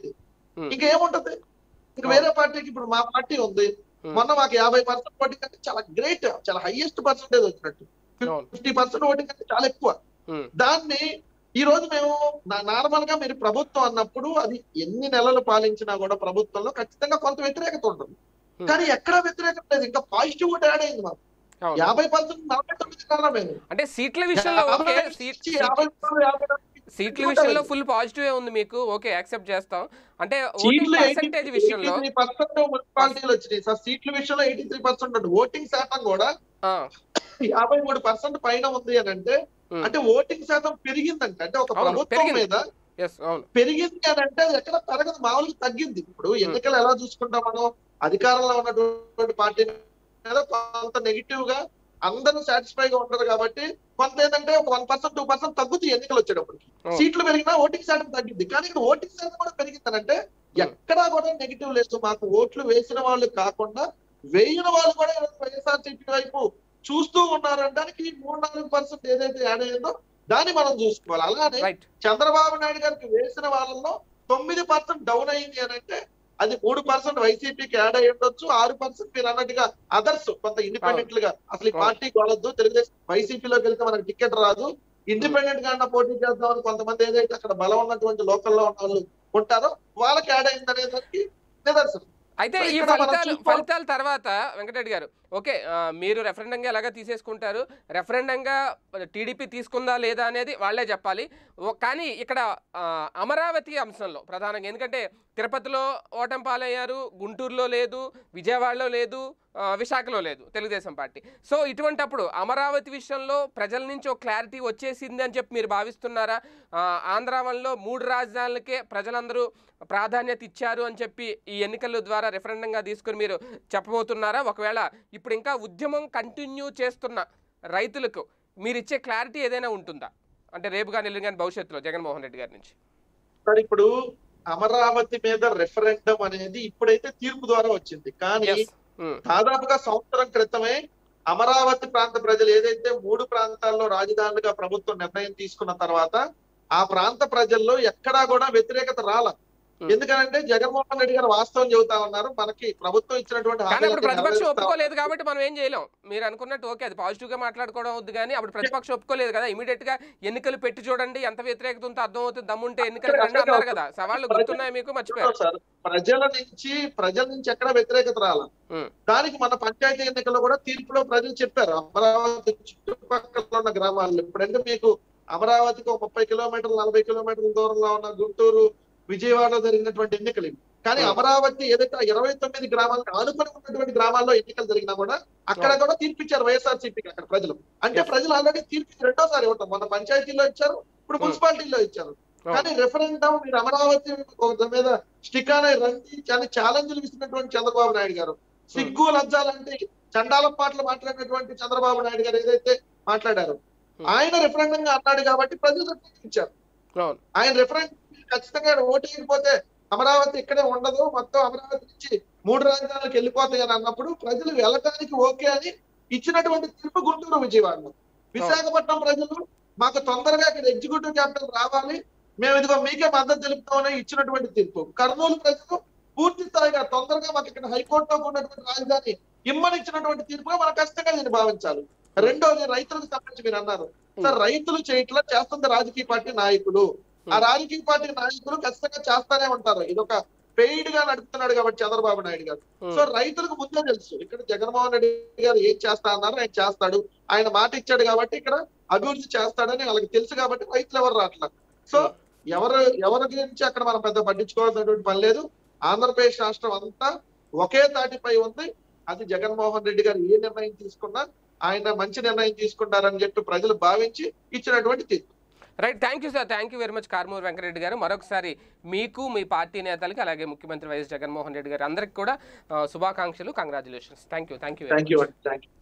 Hmm. ఇంకేముంటది ఇంక వేరే పార్టీకి ఇప్పుడు మా పార్టీ ఉంది Hmm. మొన్న మాకు యాభై పర్సెంట్ ఓటింగ్ అంటే చాలా గ్రేట్ చాలా హైయెస్ట్ పర్సెంటేజ్ వచ్చినట్టు అవును. ఫిఫ్టీ పర్సెంట్ ఓటింగ్ అంటే చాలా ఎక్కువ ఉమ్, దాన్ని ఈ రోజు మేము నార్మల్ గా మీరు ప్రభుత్వం అన్నప్పుడు అది ఎన్ని నెలలు పాలించినా కూడా ప్రభుత్వంలో ఖచ్చితంగా కొంత వ్యతిరేకత ఉంటుంది Hmm. కానీ ఎక్కడ వ్యతిరేకత లేదు ఇంకా పాజిటివ్ కూడా యాడ్ అయింది మాకు అవును. యాభై పర్సెంట్ నలభై తొమ్మిది కన్నా మేము అంటే సీట్ల విషయంలో ఓకే యాభై సీట్ నుంచి యాభై తొమ్మిది, యాభై తొమ్మిది సీట్ల విషయంలో ఫుల్ పాజిటివ్ ఉంది మీకు ఓకే యాక్సెప్ట్ చేస్తాం అంటే ఓటింగ్ సీట్లు పర్సెంటేజ్ విషయంలో పర్సెంట్ మున్సిపాలిటీలు వచ్చినాయి సార్ సీట్ల విషయంలో ఎయిటీ త్రీ పర్సెంట్ ఉంది ఓటింగ్ శాతం కూడా ఆ, యాభై మూడు పర్సెంట్ పైన ఉంది అని అంటే Hmm. అంటే ఓటింగ్ శాతం పెరిగిందంట అంటే ఒక అవును, ప్రభుత్వం పెరిగింది. మీద ఎస్ అవును పెరిగింది అని అంటే అది ఎక్కడ పెరగదు మామూలుగా తగ్గింది ఇప్పుడు ఎన్నికలు ఎలా చూసుకుంటాం మనం అధికారంలో ఉన్నటువంటి పార్టీ మీద కొంత నెగిటివ్ గా అందరూ సాటిస్ఫై గా ఉంటారు కాబట్టి కొంత ఏంటంటే ఒక వన్ పర్సెంట్ టూ పర్సెంట్ తగ్గుతుంది ఎన్నికలు వచ్చేటప్పటికి అవును. సీట్లు పెరిగినా ఓటింగ్ శాతం తగ్గింది కానీ ఇక్కడ ఓటింగ్ శాతం కూడా పెరిగిందనంటే ఎక్కడా కూడా నెగిటివ్ లేదు మాకు ఓట్లు వేసిన వాళ్ళు కాకుండా వేయని వాళ్ళు కూడా వైఎస్ఆర్ సిపి వైపు చూస్తూ ఉన్నారనడానికి మూడు నాలుగు పర్సెంట్ ఏదైతే యాడ్ అయ్యిందో దాన్ని మనం చూసుకోవాలి అలానే రైట్ చంద్రబాబు నాయుడు గారికి వేసిన వాళ్ళలో తొమ్మిది పర్సెంట్ డౌన్ అయింది అని అంటే అది మూడు పర్సెంట్ వైసీపీకి యాడ్ అయ్యి ఉండొచ్చు ఆరు పర్సెంట్ మీరు అన్నట్టుగా అదర్స్ కొంత ఇండిపెండెంట్ గా అసలు ఈ అవును. పార్టీ కొలద్దు తెలుగుదేశం వైసీపీలోకి వెళ్తే మనకి టికెట్ రాదు ఇండిపెండెంట్ గా పోటీ చేద్దామని కొంతమంది ఏదైతే అక్కడ బలం ఉన్నటువంటి లోకల్లో ఉన్న వాళ్ళు ఉంటారో వాళ్ళకి యాడ్ అయింది అనే దానికి నిదర్శనం అయితే సో ఈ ఇక్కడ మనం ఫలితాలు చూసుకో- ఫలితాల తర్వాత వెంకటరెడ్డి గారు ఓకే ఆ, మీరు రెఫరెండంగా ఎలాగా తీసేసుకుంటారు రెఫరెండంగా టీడీపీ తీసుకుందా లేదా అనేది వాళ్ళే చెప్పాలి ఓ- కానీ ఇక్కడ ఆ, అమరావతి అంశంలో ప్రధానంగా ఎందుకంటే తిరుపతిలో ఓటమి పాలయ్యారు గుంటూరులో లేదు విజయవాడలో లేదు ఆ, విశాఖలో లేదు తెలుగుదేశం పార్టీ సో ఇటువంటప్పుడు అమరావతి విషయంలో ప్రజల నుంచి ఒక క్లారిటీ వచ్చేసింది అని చెప్పి మీరు భావిస్తున్నారా ఆ, ఆంధ్రావన్లో మూడు రాజధానులకే ప్రజలందరూ ప్రాధాన్యత ఇచ్చారు అని చెప్పి ఈ ఎన్నికల ద్వారా రెఫరెండంగా తీసుకుని మీరు చెప్పబోతున్నారా ఒకవేళ ఇప్పుడు ఇంకా ఉద్యమం కంటిన్యూ చేస్తున్న రైతులకు మీరు ఇచ్చే క్లారిటీ ఏదైనా ఉంటుందా అంటే రేపు కానీ ఎల్లుండి కానీ భవిష్యత్తులో జగన్మోహన్ రెడ్డి గారి నుంచి సార్ ఇప్పుడు అమరావతి మీద రెఫరెండం అనేది ఇప్పుడైతే తీర్పు ద్వారా వచ్చింది కానీ Yes. ఉమ్, దాదాపుగా సంవత్సరం క్రితమే అమరావతి ప్రాంత ప్రజలు ఏదైతే మూడు ప్రాంతాల్లో రాజధానులుగా ప్రభుత్వం నిర్ణయం తీసుకున్న తర్వాత ఆ ప్రాంత ప్రజల్లో ఎక్కడా కూడా వ్యతిరేకత రాల Hmm. ఎందుకంటే జగన్మోహన్ రెడ్డి గారు వాస్తవం చెబుతా ఉన్నారు మనకి ప్రభుత్వం ఇచ్చినటువంటి కానీ అప్పుడు హామీలన్నీ ప్రతిపక్షం నెరవేరుస్తా ఒప్పుకోలేదు కాబట్టి మనం ఏం చేయలేం మీరు అనుకున్నట్టు ఓకే అది పాజిటివ్ గా మాట్లాడుకోవడం అవుద్ది కానీ అప్పుడు ప్రతిపక్షం ఒప్పుకోలేదు కదా ఇమీడియట్ గా ఎన్నికలు పెట్టి చూడండి ఎంత వ్యతిరేకత ఉందో అర్థం అవుతుంది దమ్ముంటే ఎన్నికలు రండి అన్నారు కదా సవాళ్ళు గుర్తున్నాయి మీకు మర్చిపోయారు సార్ ప్రజల నుంచి ప్రజల నుంచి ఎక్కడ వ్యతిరేకత రాల ఉమ్, దానికి మన పంచాయతీ ఎన్నికల్లో కూడా తీర్పులో ప్రజలు చెప్పారు అమరావతి చుట్టుపక్కల ఉన్న గ్రామాల్లో ఇప్పుడంటే మీకు అమరావతికి ఒక ముప్పై కిలోమీటర్లు నలభై కిలోమీటర్ల దూరంలో ఉన్న గుంటూరు విజయవాడలో జరిగినటువంటి ఎన్నికలు ఇవి. కానీ Hmm. అమరావతి ఏదైతే ఆ ఇరవై తొమ్మిది గ్రామాలకు ఆనుకొని ఉన్నటువంటి గ్రామాల్లో ఎన్నికలు జరిగినా కూడా అక్కడ Hmm. కూడా తీర్పిచ్చారు వైఎస్ఆర్ సిపికి అక్కడ ప్రజలు అంటే Yes. ప్రజలు ఆల్రెడీ తీర్పు రెండోసారి ఇవ్వటం మన పంచాయతీలో ఇచ్చారు ఇప్పుడు Hmm. మున్సిపాలిటీలో ఇచ్చారు అవును. కానీ రెఫరెండం మీరు అమరావతి ఒక మీద స్టిక్ అనే రండి చాలా ఛాలెంజ్లు ఇస్తున్నటువంటి చంద్రబాబు నాయుడు గారు సిగ్గు లజ్జాలంటే చండాలం మాటలు మాట్లాడినటువంటి చంద్రబాబు నాయుడు గారు ఏదైతే మాట్లాడారు Hmm. ఆయన రెఫరెండం గా అన్నాడు కాబట్టి ప్రజలు రెఫరెండం ఇచ్చారు అవును ఆయన రెఫరెండం ఖచ్చితంగా ఓటు వేయకపోతే అమరావతి ఇక్కడే ఉండదు మొత్తం అమరావతి నుంచి మూడు రాజధానులకు వెళ్ళిపోతాయి అని అన్నప్పుడు ప్రజలు వెళ్ళటానికి ఓకే అని ఇచ్చినటువంటి తీర్పు గుంటూరు విజయవాడలో విశాఖపట్నం ప్రజలు మాకు తొందరగా ఇక్కడ ఎగ్జిక్యూటివ్ క్యాపిటల్ రావాలి మేము ఇదిగో మీకే మద్దతు తెలుపుతామని ఇచ్చినటువంటి తీర్పు కర్నూలు ప్రజలు పూర్తి స్థాయిగా తొందరగా మాకు ఇక్కడ హైకోర్టులో ఉన్నటువంటి రాజధాని ఇమ్మని ఇచ్చినటువంటి తీర్పుగా మనం ఖచ్చితంగా దీన్ని భావించాలి రెండోది రైతులకు సంబంధించి మీరు అన్నారు సార్ రైతులు చేయట్లా చేస్తుంది రాజకీయ పార్టీ నాయకులు ఆ రాజకీయ పార్టీ నాయకులు ఖచ్చితంగా చేస్తానే ఉంటారు ఇది ఒక పెయిడ్ గా నడుపుతున్నాడు కాబట్టి చంద్రబాబు నాయుడు గారు ఉమ్, సో రైతులకు ముందే తెలుసు ఇక్కడ జగన్మోహన్ రెడ్డి గారు ఏం చేస్తా అన్నారు ఆయన చేస్తాడు ఆయన మాట ఇచ్చాడు కాబట్టి ఇక్కడ అభివృద్ధి చేస్తాడని వాళ్ళకి తెలుసు కాబట్టి రైతులు ఎవరు రావట్లా సో ఎవరు ఎవరి గురించి అక్కడ మనం పెద్ద పట్టించుకోవాల్సినటువంటి పని లేదు ఆంధ్రప్రదేశ్ రాష్ట్రం అంతా ఒకే తాటిపై ఉంది అది జగన్మోహన్ రెడ్డి గారు ఏ నిర్ణయం తీసుకున్నా ఆయన మంచి నిర్ణయం తీసుకుంటారని చెప్పి ప్రజలు భావించి ఇచ్చినటువంటి తీర్పు right thank you sir thank you very much Karmur Venkareddy గారు మరొకసారి మీకు మీ పార్టీ నేతలకి అలాగే ముఖ్యమంత్రి వైఎస్ జగన్మోహన్ రెడ్డి గారు అందరికి కూడా ఆ, శుభాకాంక్షలు congratulations thank you thank you thank you thank you